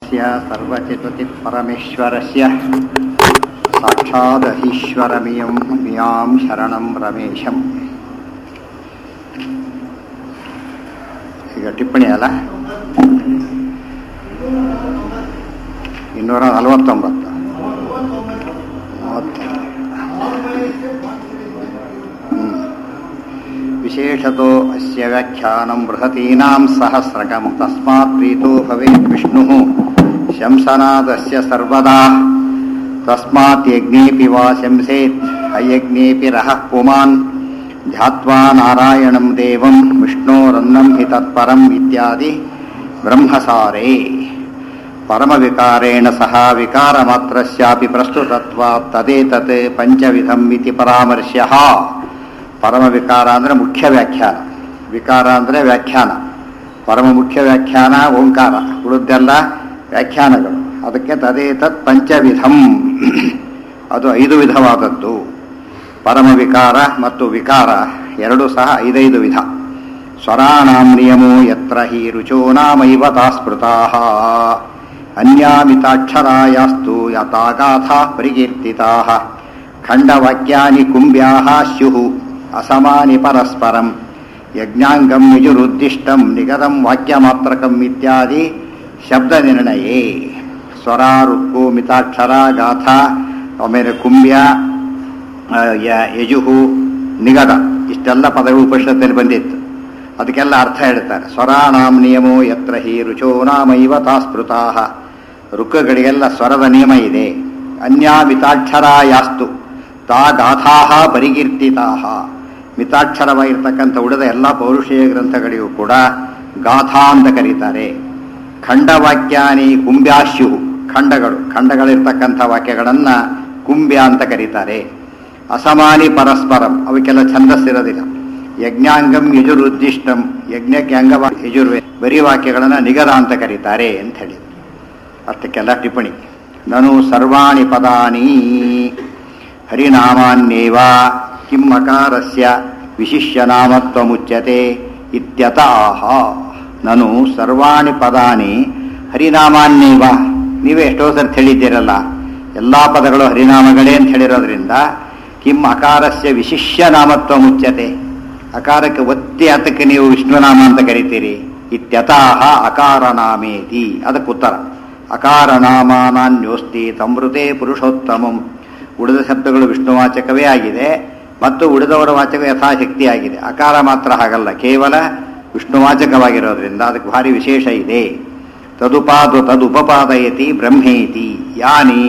सर्वस्य सर्वचितुतिः परमेश्वरस्य साक्षादधीश्वरमियं मियां शरणं रमेशम् ಈಗ ಟಿಪ್ಪಣಿ ಅಲ್ಲ ಇನ್ನೂರ ನಲವತ್ತೊಂಬತ್ತು ಮೂವತ್ತು ಹ್ಮ್. ವಿಶೇಷತೋ ಅಸ್ಯ ವ್ಯಾಖ್ಯಾನಂ ಬೃಹತೀನಾಂ ಸಹಸ್ರಕಂ ತಸ್ಮಾತ್ ಪ್ರೀತೋ ಭವೇತ್ ವಿಷ್ಣುಃ ಶಂಸನಾದಸ್ಯ ಸರ್ವದಾ ತಸ್ಮಾತ್ ಯಜ್ಞೇಪಿ ವಾ ಶಂಸೇತ್ ಅಯಜ್ಞೇಪಿ ರಹಃ ಪುಮಾನ್ ಧ್ಯಾತ್ವಾ ನಾರಾಯಣಂ ದೇವಂ ವಿಷ್ಣೋರನ್ನಂ ಹಿ ತತ್ಪರಂ ಇತ್ಯಾದಿ ಬ್ರಹ್ಮಸಾರೇ ಪರಮವಿಕಾರೇಣ ಸಹ ವಿಕಾರಮಾತ್ರಸ್ಯಾಪಿ ಪ್ರಸ್ತುತತ್ವಾತ್ ತದೇತತ್ ಪಂಚವಿಧಂ ಇತಿ ಪರಾಮರ್ಶ್ಯ ಪರಮ ವಿಕಾರ ಅಂದರೆ ಮುಖ್ಯ ವ್ಯಾಖ್ಯಾನ ವಿಕಾರ ಅಂದರೆ ವ್ಯಾಖ್ಯಾನ ಪರಮ ಮುಖ್ಯ ವ್ಯಾಖ್ಯಾನ ಓಂಕಾರ ಉಳಿದೆಲ್ಲ ವ್ಯಾಖ್ಯಾನಗಳು ಅದಕ್ಕೆ ತದೇತತ್ ಪಂಚವಿಧಂ ಅದು ಐದು ವಿಧವಾದದ್ದು ಪರಮ ವಿಕಾರ ಮತ್ತು ವಿಕಾರ ಎರಡೂ ಸಹ ಐದೈದು ವಿಧ ಸ್ವರಾಣಾಂ ನಿಯಮೋ ಯತ್ರ ಹಿ ರುಚೋ ನಾಮೈವ ತಾಸ್ಮೃತಾ ಅನ್ಯಾಮಿತಾಕ್ಷರಾಯಾಸ್ತು ಯಥಾಗಾಥಾ ಪರಿಕೀರ್ತಿತಾ ಖಂಡವಾಕ್ಯಾನಿ ಕುಂಬ್ಯಾಹ ಸ್ಯುಃ ಅಸಮಾನಿ ಪರಸ್ಪರಂ ಯಜ್ಞಾಂಗಂ ಯಜುರುದ್ದಿಷ್ಟಂ ನಿಗದಂ ವಾಕ್ಯಮಾತ್ರಕಂ ಇತ್ಯಾದಿ ಶಬ್ದ ನಿರ್ಣಯೇ ಸ್ವರ ರುಕ್ಕು ಮಿತಾಕ್ಷರ ಗಾಥಾ ಆಮೇಲೆ ಕುಂಬ್ಯ ಆ, ಯ- ಯಜುಹು ನಿಗದ ಇಷ್ಟೆಲ್ಲ ಪದಗಳು ಉಪನಿಷತ್ತಲ್ಲಿ ಬಂದಿತ್ತು ಅದಕ್ಕೆಲ್ಲ ಅರ್ಥ ಹೇಳ್ತಾರೆ ಸ್ವರಾಣಾಂ ನಿಯಮೋ ಯತ್ರ ಹಿ ರುಚೋ ನಾಮೈವ ತಾಸ್ಮೃತಾ ರುಕ್ಕಗಳಿಗೆಲ್ಲ ಸ್ವರದ ನಿಯಮ ಇದೆ ಅನ್ಯಾ ಮಿತಾಕ್ಷರಾಯಾಸ್ತು ತಾ ಗಾಥಾ ಪರಿಕೀರ್ತಿತಾ ಮಿತಾಕ್ಷರವಾಗಿರ್ತಕ್ಕಂಥ ಉಳಿದ ಎಲ್ಲ ಪೌರುಷೇಯ ಗ್ರಂಥಗಳಿಗೂ ಕೂಡ ಗಾಥಾ ಅಂತ ಕರೀತಾರೆ ಖಂಡವಾಕ್ಯಾನಿ ಕುಂಬ್ಯಾಶ್ಯು ಖಂಡಗಳು ಖಂಡಗಳಿರ್ತಕ್ಕಂಥ ವಾಕ್ಯಗಳನ್ನು ಕುಂಬ್ಯ ಅಂತ ಕರೀತಾರೆ ಅಸಮಾನಿ ಪರಸ್ಪರಂ ಅವಕ್ಕೆಲ್ಲ ಛಂದಸ್ಸಿರೋದಿಲ್ಲ ಯಜ್ಞಾಂಗಂ ಯಜುರುದ್ದಿಷ್ಟಂ ಯಜ್ಞಕ್ಕೆ ಅಂಗವ ಯಜುರ್ವೆ ಬರೀ ವಾಕ್ಯಗಳನ್ನು ನಿಗದ ಅಂತ ಕರೀತಾರೆ ಅಂತ ಹೇಳಿ ಅಷ್ಟಕ್ಕೆಲ್ಲ ಟಿಪ್ಪಣಿ ನನು ಸರ್ವಾಣಿ ಪದಾನಿ ಹರಿನಾಮಾನ್ಯೇವ ಕಿಂ ಅಕಾರಸ್ಯ ವಿಶಿಷ್ಯ ನಾಮತ್ವಮುಚ್ಯತೆ ಇತ್ಯತಃ ನನು ಸರ್ವಾಣಿ ಪದಾನಿ ಹರಿನಾಮಾನ್ಯೇವ ನೀವೇ ಎಷ್ಟೋ ಸರ್ತಿ ಹೇಳಿದ್ದೀರಲ್ಲ ಎಲ್ಲ ಪದಗಳು ಹರಿನಾಮಗಳೇ ಅಂತ ಹೇಳಿರೋದ್ರಿಂದ ಕಿಂ ಅಕಾರಸ್ಯ ವಿಶಿಷ್ಯ ನಾಮತ್ವ ಮುಚ್ಯತೆ ಅಕಾರಕ್ಕೆ ಒತ್ತಿ ಅದಕ್ಕೆ ನೀವು ವಿಷ್ಣುನಾಮ ಅಂತ ಕರಿತೀರಿ ಇತ್ಯತಃ ಅಕಾರ ನಾಮೇತಿ ಅದಕ್ಕೆ ಉತ್ತರ ಅಕಾರ ನಾಮಾನಾನ್ಯೋಸ್ತಿ ತಮೃತೆ ಪುರುಷೋತ್ತಮಂ ಉಳಿದ ಶಬ್ದಗಳು ವಿಷ್ಣುವಾಚಕವೇ ಆಗಿದೆ ಮತ್ತು ಉಳಿದವರ ವಾಚಕ ಯಥಾಶಕ್ತಿ ಆಗಿದೆ ಅಕಾರ ಮಾತ್ರ ಹಾಗಲ್ಲ ಕೇವಲ ವಿಷ್ಣುವಾಚಕವಾಗಿರೋದ್ರಿಂದ ಅದಕ್ಕೆ ಭಾರಿ ವಿಶೇಷ ಇದೆ ತದುಪಾದು ತದುಪಪಾದಯತಿ ಬ್ರಹ್ಮೇತಿ ಯಾನಿ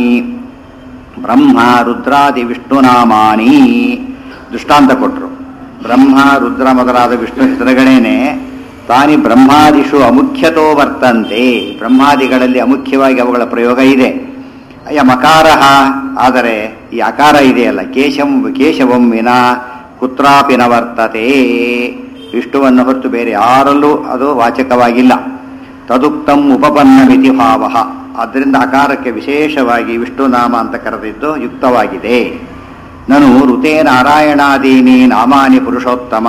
ಬ್ರಹ್ಮ ರುದ್ರಾದಿ ವಿಷ್ಣುನಾಮಾನಿ ದೃಷ್ಟಾಂತ ಕೊಟ್ಟರು ಬ್ರಹ್ಮ ರುದ್ರ ಮೊದಲಾದ ವಿಷ್ಣು ಹೆಸರುಗಳೇನೆ ತಾನಿ ಬ್ರಹ್ಮಾದಿಷು ಅಮುಖ್ಯತೋ ವರ್ತಂತೆ ಬ್ರಹ್ಮಾದಿಗಳಲ್ಲಿ ಅಮುಖ್ಯವಾಗಿ ಅವುಗಳ ಪ್ರಯೋಗ ಇದೆ ಅಯ ಮಕಾರ ಆದರೆ ಈ ಅಕಾರ ಇದೆಯಲ್ಲ ಕೇಶಂ ಕೇಶವಂ ವಿನ ಕುತ್ರಾಪಿ ನ ವರ್ತತೆ ವಿಷ್ಣುವನ್ನು ಹೊರತು ಬೇರೆ ಯಾರಲ್ಲೂ ಅದು ವಾಚಕವಾಗಿಲ್ಲ ತದುಕ್ತಂ ಉಪಪನ್ನಮಿತಿ ಭಾವ ಆದ್ದರಿಂದ ಅಕಾರಕ್ಕೆ ವಿಶೇಷವಾಗಿ ವಿಷ್ಣುನಾಮ ಅಂತ ಕರೆದಿದ್ದು ಯುಕ್ತವಾಗಿದೆ ನನು ಋತೆ ನಾರಾಯಣಾದೀನಿ ನಾಮಾನಿ ಪುರುಷೋತ್ತಮ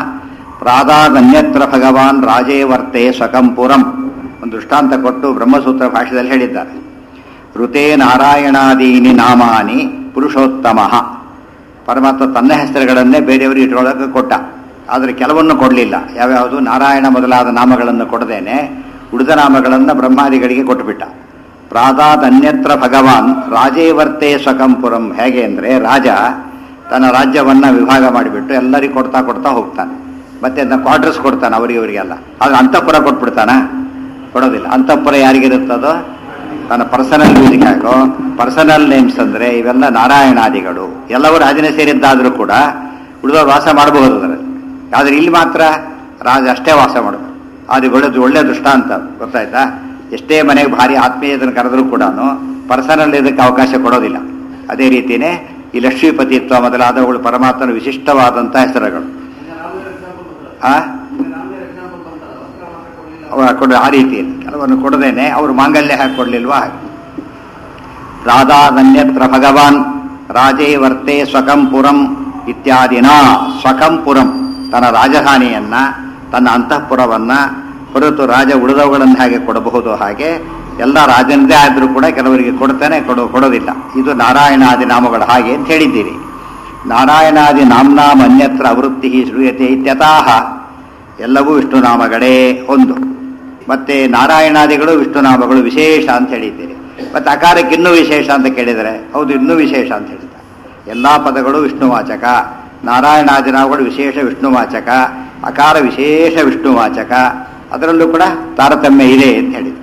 ಪ್ರಾದಾದನ್ಯತ್ರ ಭಗವಾನ್ ರಾಜೇ ವರ್ತೆ ಸ್ವಕಂಪುರಂ ಒಂದು ದೃಷ್ಟಾಂತ ಕೊಟ್ಟು ಬ್ರಹ್ಮಸೂತ್ರ ಭಾಷೆಯಲ್ಲಿ ಹೇಳಿದ್ದಾರೆ ಋತೆ ನಾರಾಯಣಾದೀನಿ ನಾಮಾನಿ ಪುರುಷೋತ್ತಮ ಪರಮಾತ್ಮ ತನ್ನ ಹೆಸರುಗಳನ್ನೇ ಬೇರೆಯವರಿಗೆ ಇಟ್ಕೊಳ್ಳೋಕೆ ಕೊಟ್ಟ ಆದರೆ ಕೆಲವನ್ನು ಕೊಡಲಿಲ್ಲ ಯಾವ್ಯಾವುದು ನಾರಾಯಣ ಮೊದಲಾದ ನಾಮಗಳನ್ನು ಕೊಡದೇನೆ ಉಳಿದ ನಾಮಗಳನ್ನು ಬ್ರಹ್ಮಾದಿಗಳಿಗೆ ಕೊಟ್ಟುಬಿಟ್ಟ ಪ್ರಾದಾದ್ ಅನ್ಯತ್ರ ಭಗವಾನ್ ರಾಜೇವರ್ತೆ ಸ್ವಕಂಪುರಂ ಹೇಗೆ ಅಂದರೆ ರಾಜ ತನ್ನ ರಾಜ್ಯವನ್ನ ವಿಭಾಗ ಮಾಡಿಬಿಟ್ಟು ಎಲ್ಲರಿಗೂ ಕೊಡ್ತಾ ಕೊಡ್ತಾ ಹೋಗ್ತಾನೆ ಮತ್ತೆ ಅದನ್ನ ಕ್ವಾರ್ಟರ್ಸ್ ಕೊಡ್ತಾನೆ ಅವರಿಗೆ ಇವರಿಗೆಲ್ಲ ಆದ್ರೆ ಅಂತಃಪುರ ಕೊಟ್ಬಿಡ್ತಾನ ಕೊಡೋದಿಲ್ಲ ಅಂತಃಪುರ ಯಾರಿಗಿರುತ್ತದೋ ತನ್ನ ಪರ್ಸನಲ್ ಮ್ಯೂಸಿಕ್ ಹಾಕೋ ಪರ್ಸನಲ್ ನೇಮ್ಸ್ ಅಂದ್ರೆ ಇವೆಲ್ಲ ನಾರಾಯಣಾದಿಗಳು ಎಲ್ಲವೂ ರಾಜನೇ ಸೇರಿದ್ದಾದರೂ ಕೂಡ ಉಳಿದವರು ವಾಸ ಮಾಡಬಹುದು ಅದರಲ್ಲಿ ಆದ್ರೆ ಇಲ್ಲಿ ಮಾತ್ರ ರಾಜ ಅಷ್ಟೇ ವಾಸ ಮಾಡೋದು ಅದು ಒಳ್ಳೆದು ಒಳ್ಳೆ ದೃಷ್ಟಾಂತ ಗೊತ್ತಾಯ್ತಾ ಎಷ್ಟೇ ಮನೆಗೆ ಭಾರಿ ಆತ್ಮೀಯತನ ಕರೆದರೂ ಕೂಡ ಪರ್ಸನಲ್ ಇದಕ್ಕೆ ಅವಕಾಶ ಕೊಡೋದಿಲ್ಲ ಅದೇ ರೀತಿಯೇ ಈ ಲಕ್ಷ್ಮೀಪತಿತ್ವ ಮೊದಲಾದವುಗಳು ಪರಮಾತ್ಮನ ವಿಶಿಷ್ಟವಾದಂಥ ಹೆಸರುಗಳು ಆ ಅವ ಕೊಡ ಆ ರೀತಿಯಲ್ಲಿ ಕೆಲವನ್ನು ಕೊಡದೇನೆ ಅವರು ಮಾಂಗಲ್ಯ ಹಾಕಿ ಕೊಡ್ಲಿಲ್ವಾ ಹಾಗೆ ರಾಧಾದನ್ಯತ್ರ ಭಗವಾನ್ ರಾಜೇ ವರ್ತೆ ಸ್ವಕಂಪುರಂ ಇತ್ಯಾದಿನ ಸ್ವಕಂಪುರಂ ತನ್ನ ರಾಜಧಾನಿಯನ್ನ ತನ್ನ ಅಂತಃಪುರವನ್ನ ಹೊರತು ರಾಜ ಉಳಿದವುಗಳನ್ನು ಹಾಗೆ ಕೊಡಬಹುದು ಹಾಗೆ ಎಲ್ಲ ರಾಜನದೇ ಆದರೂ ಕೂಡ ಕೆಲವರಿಗೆ ಕೊಡ್ತಾನೆ ಕೊಡೋ ಕೊಡೋದಿಲ್ಲ ಇದು ನಾರಾಯಣಾದಿ ನಾಮಗಳು ಹಾಗೆ ಅಂತ ಹೇಳಿದ್ದೀರಿ ನಾರಾಯಣಾದಿ ನಾಮ್ನಾಮ ಅನ್ಯತ್ರ ಅವೃತ್ತಿ ಶ್ರೂಯತೆ ಇತ್ಯತಾಹ ಎಲ್ಲವೂ ವಿಷ್ಣು ನಾಮಗಳೇ ಒಂದು ಮತ್ತೆ ನಾರಾಯಣಾದಿಗಳು ವಿಷ್ಣು ನಾಮಗಳು ವಿಶೇಷ ಅಂತ ಹೇಳಿದ್ದೀರಿ ಮತ್ತೆ ಅಕಾರಕ್ಕೆ ಇನ್ನೂ ವಿಶೇಷ ಅಂತ ಕೇಳಿದರೆ ಹೌದು ಇನ್ನೂ ವಿಶೇಷ ಅಂತ ಹೇಳಿದ್ದಾರೆ ಎಲ್ಲ ಪದಗಳು ವಿಷ್ಣುವಾಚಕ ನಾರಾಯಣಾದಿ ನಾಮಗಳು ವಿಶೇಷ ವಿಷ್ಣುವಾಚಕ ಅಕಾರ ವಿಶೇಷ ವಿಷ್ಣುವಾಚಕ ಅದರಲ್ಲೂ ಕೂಡ ತಾರತಮ್ಯ ಇದೆ ಅಂತ ಹೇಳಿದರು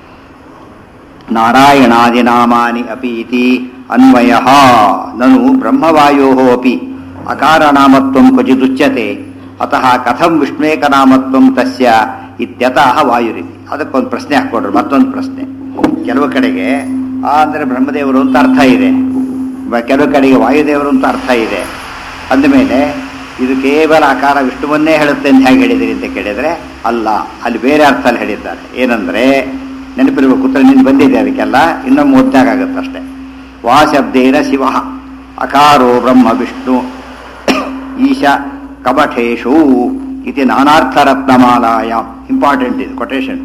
ನಾರಾಯಣಾದಿ ನಾಮಾನಿ ಅಪಿ ಇತಿ ಅನ್ವಯ ನನು ಬ್ರಹ್ಮವಾಯೋ ಅಪಿ ಅಕಾರನಾಮತ್ವಂ ಕ್ವಚಿದುಚ್ಯತೆ ಅತಃ ಕಥಂ ವಿಷ್ಣುಕನಾಮತ್ವಂ ತಸ್ಯ ಇತ್ಯತಃ ವಾಯುರಿತಿ ಅದಕ್ಕೊಂದು ಪ್ರಶ್ನೆ ಹಾಕ್ಕೊಡ್ರು ಮತ್ತೊಂದು ಪ್ರಶ್ನೆ ಕೆಲವು ಕಡೆಗೆ ಆ ಅಂದರೆ ಬ್ರಹ್ಮದೇವರು ಅಂತ ಅರ್ಥ ಇದೆ ಬ- ಕೆಲವು ಕಡೆಗೆ ವಾಯುದೇವರು ಅಂತ ಅರ್ಥ ಇದೆ ಅಂದಮೇಲೆ ಇದು ಕೇವಲ ಆಕಾರ ವಿಷ್ಣುವನ್ನೇ ಹೇಳುತ್ತೆ ಅಂತ ಹೇಗೆ ಹೇಳಿದಿರಿ ಅಂತ ಕೇಳಿದರೆ ಅಲ್ಲ ಅಲ್ಲಿ ಬೇರೆ ಅರ್ಥದಲ್ಲಿ ಹೇಳಿದ್ದಾರೆ ಏನಂದ್ರೆ ನೆನಪಿರುವ ಕೂತ್ರ ನಿಂದು ಬಂದಿದೆ ಅದಕ್ಕೆಲ್ಲ ಇನ್ನೊಮ್ಮೆ ಓದ್ದಾಗುತ್ತೆ ಅಷ್ಟೇ ವಾ ಶಬ್ದೇನ ಶಿವ ಅಕಾರೋ ಬ್ರಹ್ಮ ವಿಷ್ಣು ಈಶ ಕಪಠೇಶು ಇತಿ ನಾನಾರ್ಥರತ್ನಮಾಲಾಯ ಇಂಪಾರ್ಟೆಂಟ್ ಇದು ಕೊಟೇಶನ್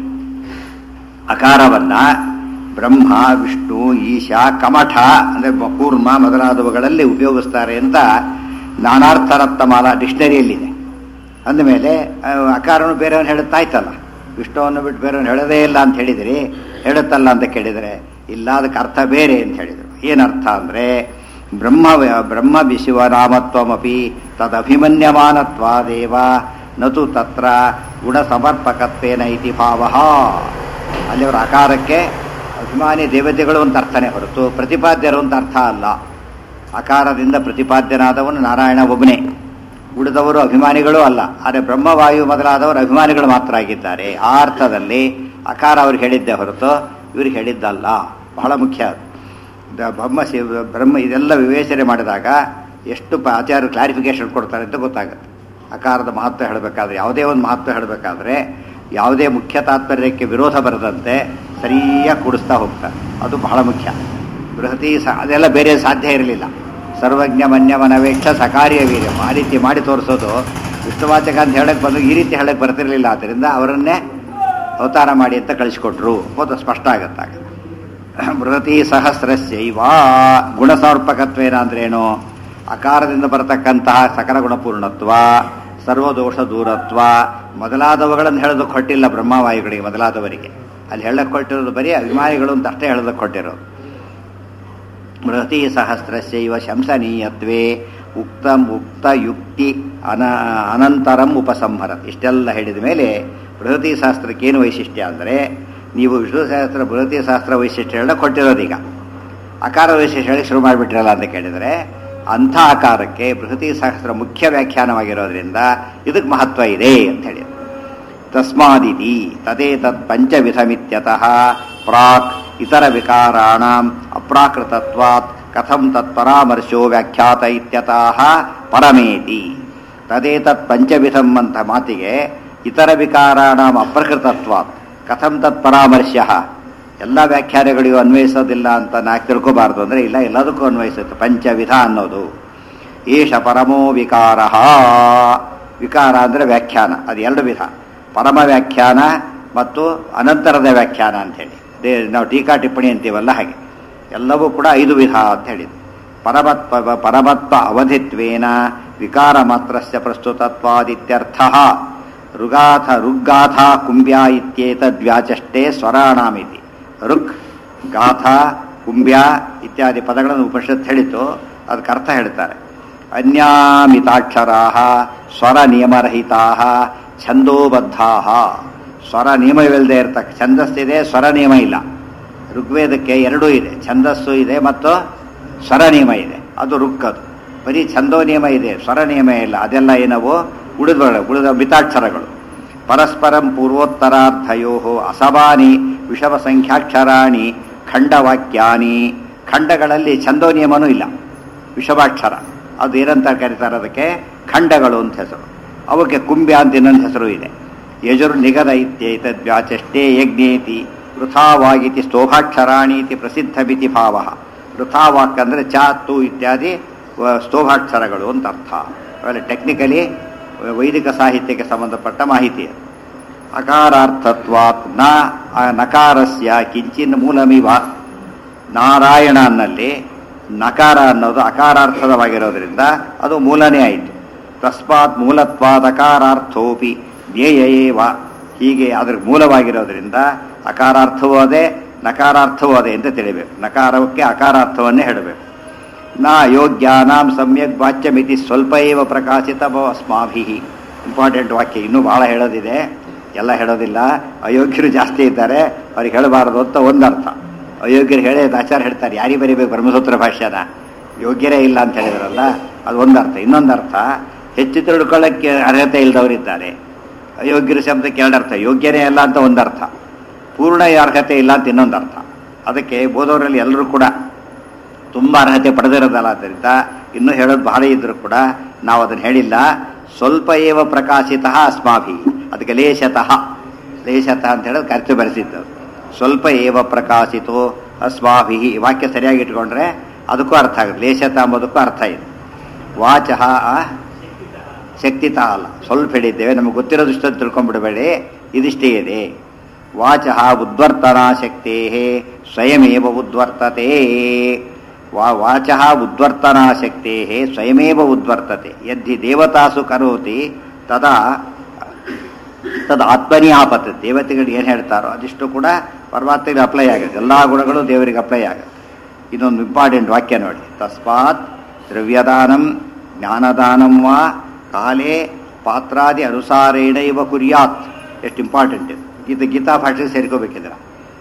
ಅಕಾರವನ್ನ ಬ್ರಹ್ಮ ವಿಷ್ಣು ಈಶ ಕಮಠ ಅಂದರೆ ಕೂರ್ಮ ಮೊದಲಾದವುಗಳಲ್ಲಿ ಉಪಯೋಗಿಸ್ತಾರೆ ಅಂತ ನಾನಾರ್ಥ ರತ್ನಮಾಲ ಡಿಕ್ಷನರಿಯಲ್ಲಿದೆ ಅಂದಮೇಲೆ ಆ, ಅಕಾರವನ್ನು ಬೇರೆಯವನು ಹೇಳುತ್ತಾ ಆಯ್ತಲ್ಲ ವಿಷ್ಣುವನ್ನು ಬಿಟ್ಟು ಬೇರೆಯವನು ಹೇಳೋದೇ ಇಲ್ಲ ಅಂತ ಹೇಳಿದಿರಿ ಹೇಳುತ್ತಲ್ಲ ಅಂತ ಕೇಳಿದರೆ ಇಲ್ಲ ಅದಕ್ಕೆ ಅರ್ಥ ಬೇರೆ ಅಂತ ಹೇಳಿದರು ಏನರ್ಥ ಅಂದರೆ ಬ್ರಹ್ಮ ಬ್ರಹ್ಮ ವಿಶಿವನಾಮತ್ವಮಪಿ ತದಭಿಮನ್ಯಮಾನತ್ವಾದೇವ ನತು ತತ್ರ ಗುಣಸಮರ್ಪಕತ್ವೇನ ಇತಿ ಭಾವ ಅಲ್ಲಿ ಅವರ ಆಕಾರಕ್ಕೆ ಅಭಿಮಾನಿ ದೇವತೆಗಳು ಅಂತ ಅರ್ಥನೇ ಹೊರತು ಪ್ರತಿಪಾದ್ಯರು ಅಂತ ಅರ್ಥ ಅಲ್ಲ ಆಕಾರದಿಂದ ಪ್ರತಿಪಾದ್ಯನಾದವನು ನಾರಾಯಣ ಒಬ್ಬನೇ ಉಳಿದವರು ಅಭಿಮಾನಿಗಳು ಅಲ್ಲ ಆದರೆ ಬ್ರಹ್ಮವಾಯು ಮೊದಲಾದವರು ಅಭಿಮಾನಿಗಳು ಮಾತ್ರ ಆಗಿದ್ದಾರೆ ಆ ಅರ್ಥದಲ್ಲಿ ಅಕಾರ ಅವ್ರಿಗೆ ಹೇಳಿದ್ದೆ ಹೊರತು ಇವ್ರಿಗೆ ಹೇಳಿದ್ದಲ್ಲ ಬಹಳ ಮುಖ್ಯ ಅದು. ದ- ಬ್ರಹ್ಮ ಶಿವ ಬ್ರಹ್ಮ ಇದೆಲ್ಲ ವಿವೇಚನೆ ಮಾಡಿದಾಗ ಎಷ್ಟು ಪ ಆಚಾರ್ಯರು ಕ್ಲಾರಿಫಿಕೇಶನ್ ಕೊಡ್ತಾರೆ ಅಂತ ಗೊತ್ತಾಗುತ್ತೆ ಅಕಾರದ ಮಹತ್ವ ಹೇಳಬೇಕಾದ್ರೆ ಯಾವುದೇ ಒಂದು ಮಹತ್ವ ಹೇಳಬೇಕಾದ್ರೆ ಯಾವುದೇ ಮುಖ್ಯ ತಾತ್ಪರ್ಯಕ್ಕೆ ವಿರೋಧ ಬರದಂತೆ ಸರಿಯಾಗಿ ಕೂಡಿಸ್ತಾ ಹೋಗ್ತಾರೆ ಅದು ಬಹಳ ಮುಖ್ಯ ಬೃಹತಿ ಸ ಅದೆಲ್ಲ ಬೇರೆ ಸಾಧ್ಯ ಇರಲಿಲ್ಲ ಸರ್ವಜ್ಞ ಮನ್ಯವನವೇಕ್ಷ ಸಕಾರ್ಯ ವೀರ್ಯ ಆ ರೀತಿ ಮಾಡಿ ತೋರಿಸೋದು ವಿಷ್ಣುವಾಚಕ ಅಂತ ಹೇಳಕ್ಕೆ ಬಂದು ಈ ರೀತಿ ಹೇಳಕ್ಕೆ ಬರ್ತಿರ್ಲಿಲ್ಲ ಆದ್ದರಿಂದ ಅವರನ್ನೇ ಅವತಾರ ಮಾಡಿ ಅಂತ ಕಳಿಸ್ಕೊಟ್ರು ಹೋದ ಸ್ಪಷ್ಟ ಆಗತ್ತಾಗ ಬೃಹತಿ ಸಹಸ್ರಸ್ಯೈವ ಗುಣಸಮರ್ಪಕತ್ವೇನ ಅಂದ್ರೇನು ಅಕಾರದಿಂದ ಬರತಕ್ಕಂತಹ ಸಕಲ ಗುಣಪೂರ್ಣತ್ವ ಸರ್ವದೋಷ ದೂರತ್ವ ಮೊದಲಾದವುಗಳನ್ನು ಹೇಳೋದಕ್ಕೆ ಹೊಟ್ಟಿಲ್ಲ ಬ್ರಹ್ಮವಾಯುಗಳಿಗೆ ಮೊದಲಾದವರಿಗೆ ಅಲ್ಲಿ ಹೇಳಕ್ಕೆ ಕೊಟ್ಟಿರೋದು ಬರೀ ಅಭಿಮಾನಿಗಳು ಅಂತ ಅಷ್ಟೇ ಹೇಳೋದಕ್ಕೆ ಕೊಟ್ಟಿರೋದು ಬೃಹತಿ ಸಹಸ್ರಸ್ಯೈವ ಶಂಸನೀಯತ್ವೇ ಉಕ್ತ ಉಕ್ತ ಯುಕ್ತಿ ಅನ ಅನಂತರಂ ಉಪಸಂಹರ ಇಷ್ಟೆಲ್ಲ ಹೇಳಿದ ಮೇಲೆ ಬೃಹತಿ ಶಾಸ್ತ್ರಕ್ಕೆ ಏನು ವೈಶಿಷ್ಟ್ಯ ಅಂದರೆ ನೀವು ವಿಷ್ಣು ಸಹಸ್ರ ಬೃಹತಿ ಶಾಸ್ತ್ರ ವೈಶಿಷ್ಟ್ಯಗಳನ್ನ ಕೊಟ್ಟಿರೋದೀಗ ಅಕಾರ ವೈಶಿಷ್ಟ್ಯ ಹೇಳಿ ಶುರು ಮಾಡಿಬಿಟ್ರಲ್ಲ ಅಂತ ಕೇಳಿದರೆ ಅಂಥ ಆಕಾರಕ್ಕೆ ಬೃಹತಿ ಸಹಸ್ರ ಮುಖ್ಯ ವ್ಯಾಖ್ಯಾನವಾಗಿರೋದ್ರಿಂದ ಇದಕ್ಕೆ ಮಹತ್ವ ಇದೆ ಅಂತ ಹೇಳಿ ತಸ್ಮಾದಿತಿ ತದೇತತ್ ಪಂಚವಿಧಮಿತ್ಯತಃ ಪ್ರಾಕ್ ಇತರ ವಿಕಾರಾಣಾಂ ಅಪ್ರಾಕೃತತ್ವಾತ್ ಕಥಂ ತತ್ ಪರಾಮರ್ಶೋ ವ್ಯಾಖ್ಯಾತ ಇತ್ಯತಃ ಪರಮೇತಿ ತದೇತತ್ ಪಂಚವಿಧಂ ಅಂತ ಮಾತಿಗೆ ಇತರ ವಿಕಾರಾಣಾಂ ಅಪ್ರಕೃತತ್ವಾತ್ ಕಥಂ ತತ್ ಪರಾಮರ್ಶ್ಯ ಎಲ್ಲ ವ್ಯಾಖ್ಯಾನಗಳಿಗೂ ಅನ್ವಯಿಸೋದಿಲ್ಲ ಅಂತ ನಾಲ್ಕು ತಿಳ್ಕೋಬಾರ್ದು ಅಂದರೆ ಇಲ್ಲ ಎಲ್ಲದಕ್ಕೂ ಅನ್ವಯಿಸುತ್ತೆ ಪಂಚವಿಧ ಅನ್ನೋದು ಏಷ ಪರಮೋ ವಿಕಾರ ವಿಕಾರ ಅಂದರೆ ವ್ಯಾಖ್ಯಾನ ಅದು ಎರಡು ವಿಧ ಪರಮ ವ್ಯಾಖ್ಯಾನ ಮತ್ತು ಅನಂತರದ ವ್ಯಾಖ್ಯಾನ ಅಂಥೇಳಿ ದೇ ನಾವು ಟೀಕಾ ಟಿಪ್ಪಣಿ ಅಂತೀವಲ್ಲ ಹಾಗೆ ಎಲ್ಲವೂ ಕೂಡ ಐದು ವಿಧ ಅಂತ ಹೇಳಿದ್ರು ಪರಮತ್ವ ಪರಮತ್ವ ಅವಧಿತ್ವೇನ ವಿಕಾರ ಮಾತ್ರಸ್ಯ ಪ್ರಸ್ತುತತ್ವಾದಿತ್ಯರ್ಥ ಋಗಾಥ ಋಗ್ಗಾಥ ಕುಂಬ್ಯ ಇತ್ಯೇತದ್ವ್ಯಾಚಷ್ಟೇ ಸ್ವರಾಣಾಮಿತಿ ಋಕ್ ಗಾಥ ಕುಂಬ್ಯ ಇತ್ಯಾದಿ ಪದಗಳನ್ನು ಉಪನಿಷತ್ ಹೇಳಿತು ಅದಕ್ಕೆ ಅರ್ಥ ಹೇಳ್ತಾರೆ ಅನ್ಯಾಮಿತಾಕ್ಷರಾ ಸ್ವರ ನಿಯಮರಹಿತಾ ಛಂದೋಬದ್ಧಾ ಸ್ವರ ನಿಯಮವಿಲ್ಲದೆ ಇರ್ತಕ್ಕ ಛಂದಸ್ಸಿದೆ ಸ್ವರ ನಿಯಮ ಇಲ್ಲ ಋಗ್ವೇದಕ್ಕೆ ಎರಡೂ ಇದೆ ಛಂದಸ್ಸು ಇದೆ ಮತ್ತು ಸ್ವರ ನಿಯಮ ಇದೆ ಅದು ರುಕ್ಕದು ಬರೀ ಛಂದೋ ನಿಯಮ ಇದೆ ಸ್ವರ ನಿಯಮ ಇಲ್ಲ ಅದೆಲ್ಲ ಏನವು ಉಳಿದ ಉಳಿದ ಮಿತಾಕ್ಷರಗಳು ಪರಸ್ಪರಂ ಪೂರ್ವೋತ್ತರಾರ್ಧಯೋ ಅಸಮಾನಿ ವಿಷಮ ಸಂಖ್ಯಾಕ್ಷರಾಣಿ ಖಂಡವಾಕ್ಯಾನಿ ಖಂಡಗಳಲ್ಲಿ ಛಂದೋ ನಿಯಮನೂ ಇಲ್ಲ ವಿಷಮಾಕ್ಷರ ಅದು ಏನಂತ ಕರೀತಾರೆ ಅದಕ್ಕೆ ಖಂಡಗಳು ಅಂತ ಹೆಸರು ಅವಕ್ಕೆ ಕುಂಬ್ಯ ಅಂತ ಇನ್ನೊಂದು ಹೆಸರು ಇದೆ ಯಜುರ್ ನಿಗದ ಇತ್ಯೇತದ್ವ್ಯಾಚಷ್ಟೇ ಯಜ್ಞೇತಿ ವೃಥಾವಾಗಿತಿ ಸ್ತೋಭಾಕ್ಷರಾಣೀತಿ ಪ್ರಸಿದ್ಧಮಿತಿ ಭಾವ ವೃಥಾವಾಕ್ ಅಂದರೆ ಚ ತು ಇತ್ಯಾದಿ ವ- ಸ್ತೋಭಾಕ್ಷರಗಳು ಅಂತ ಅರ್ಥ ಆಮೇಲೆ ಟೆಕ್ನಿಕಲಿ ವೈದಿಕ ಸಾಹಿತ್ಯಕ್ಕೆ ಸಂಬಂಧಪಟ್ಟ ಮಾಹಿತಿ ಅದು. ಅಕಾರಾರ್ಥತ್ವಾತ್ ನ ಆ ನಕಾರಸ್ಯ ಕಿಂಚಿನ್ ಮೂಲಮಿವ ನಾರಾಯಣ ಅನ್ನಲ್ಲಿ ನಕಾರ ಅನ್ನೋದು ಅಕಾರಾರ್ಥದವಾಗಿರೋದ್ರಿಂದ ಅದು ಮೂಲನೇ ಆಯಿತು ತಸ್ಮಾತ್ ಮೂಲತ್ವಾದ ಅಕಾರಾರ್ಥೋಪಿ ಧ್ಯೇಯೇವ ಹೀಗೆ ಅದ್ರ ಮೂಲವಾಗಿರೋದ್ರಿಂದ ಅಕಾರಾರ್ಥವೂ ಅದೇ ನಕಾರಾರ್ಥವೂ ಅದೇ ಅಂತ ತಿಳಿಬೇಕು ನಕಾರಕ್ಕೆ ಅಕಾರಾರ್ಥವನ್ನೇ ಹೇಳಬೇಕು ನಾ ಯೋಗ್ಯಾನಾಂ ಸಮ್ಯಕ್ ವಾಚ್ಯಮಿತಿ ಸ್ವಲ್ಪ ಏವ ಪ್ರಕಾಶಿತ ಅಸ್ಮಾಭಿ ಇಂಪಾರ್ಟೆಂಟ್ ವಾಕ್ಯ ಇನ್ನೂ ಬಹಳ ಹೇಳೋದಿದೆ ಎಲ್ಲ ಹೇಳೋದಿಲ್ಲ ಅಯೋಗ್ಯರು ಜಾಸ್ತಿ ಇದ್ದಾರೆ ಅವ್ರಿಗೆ ಹೇಳಬಾರದು ಅಂತ ಒಂದರ್ಥ ಅಯೋಗ್ಯರು ಹೇಳೇ ಆಚಾರ ಹೇಳ್ತಾರೆ ಯಾರಿಗೆ ಬರೀಬೇಕು ಬ್ರಹ್ಮಸೂತ್ರ ಭಾಷ್ಯನ ಯೋಗ್ಯರೇ ಇಲ್ಲ ಅಂತ ಹೇಳಿದ್ರಲ್ಲ ಅದು ಒಂದರ್ಥ ಇನ್ನೊಂದರ್ಥ ಹೆಚ್ಚು ತಿಳ್ಕೊಳ್ಳೋಕ್ಕೆ ಅರ್ಹತೆ ಇಲ್ಲದವರಿದ್ದಾರೆ ಅಯೋಗ್ಯರ ಶಬ್ದಕ್ಕೆ ಎರಡರ್ಥ ಯೋಗ್ಯನೇ ಅಲ್ಲ ಅಂತ ಒಂದರ್ಥ ಪೂರ್ಣ ಅರ್ಹತೆ ಇಲ್ಲ ಅಂತ ಇನ್ನೊಂದರ್ಥ ಅದಕ್ಕೆ ಓದೋರಲ್ಲಿ ಎಲ್ಲರೂ ಕೂಡ ತುಂಬ ಅರ್ಹತೆ ಪಡೆದಿರೋದಲ್ಲ ಆದ್ದರಿಂದ ಇನ್ನೂ ಹೇಳೋದು ಬಹಳ ಇದ್ರೂ ಕೂಡ ನಾವು ಅದನ್ನು ಹೇಳಿಲ್ಲ ಸ್ವಲ್ಪ ಏವ ಪ್ರಕಾಶಿತ ಅಸ್ಮಾಭಿ ಅದಕ್ಕೆ ಲೇಷತಃ ಲೇಷತಃ ಅಂತ ಹೇಳೋದು ಕರ್ತು ಬರೆಸಿದ್ದು ಸ್ವಲ್ಪ ಏವ ಪ್ರಕಾಶಿತೋ ಅಸ್ಮಾಭಿ ವಾಕ್ಯ ಸರಿಯಾಗಿ ಇಟ್ಕೊಂಡ್ರೆ ಅದಕ್ಕೂ ಅರ್ಥ ಆಗುತ್ತೆ ಲೇಷತ ಅಂಬೋದಕ್ಕೂ ಅರ್ಥ ಇದೆ ವಾಚಃ ಶಕ್ತಿತ ಅಲ್ಲ ಸ್ವಲ್ಪ ಹೇಳಿದ್ದೇವೆ ನಮಗೆ ಗೊತ್ತಿರೋದಿಷ್ಟು ತಿಳ್ಕೊಂಡ್ಬಿಡಬೇಡಿ ಇದಿಷ್ಟೇ ಇದೆ ವಾಚಃ ಉದ್ವರ್ತನಾ ಶಕ್ತೇ ಸ್ವಯಮೇವ ಉದ್ವರ್ತತೆ ವಾ ವಾಚಃ ಉದ್ವರ್ತನಾ ಶಕ್ತೇ ಸ್ವಯಮೇವ ಉದ್ವರ್ತತೆ ಯದ್ದಿ ದೇವತಾಸು ಕರೋತಿ ತದಾ ತದ ಆತ್ಮನಿ ಆಪತ್ ದೇವತೆಗಳು ಏನು ಹೇಳ್ತಾರೋ ಅದಿಷ್ಟು ಕೂಡ ಪರಮಾತ್ಮಗೆ ಅಪ್ಲೈ ಆಗುತ್ತೆ ಎಲ್ಲ ಗುಣಗಳು ದೇವರಿಗೆ ಅಪ್ಲೈ ಆಗುತ್ತೆ ಇದೊಂದು ಇಂಪಾರ್ಟೆಂಟ್ ವಾಕ್ಯ ನೋಡಿ ತಸ್ಮಾತ್ ದ್ರವ್ಯದಾನಂ ಜ್ಞಾನದಾನಂ ವಾ ಕಾಲೇ ಪಾತ್ರಾದಿ ಅನುಸಾರೇಣ ಇವ ಕುರ್ಯಾತ್ ಎಷ್ಟು ಇಂಪಾರ್ಟೆಂಟ್ ಇದು ಇದು ಗೀತಾ ಭಾಷೆಗೆ ಸೇರ್ಕೋಬೇಕಿದ್ರೆ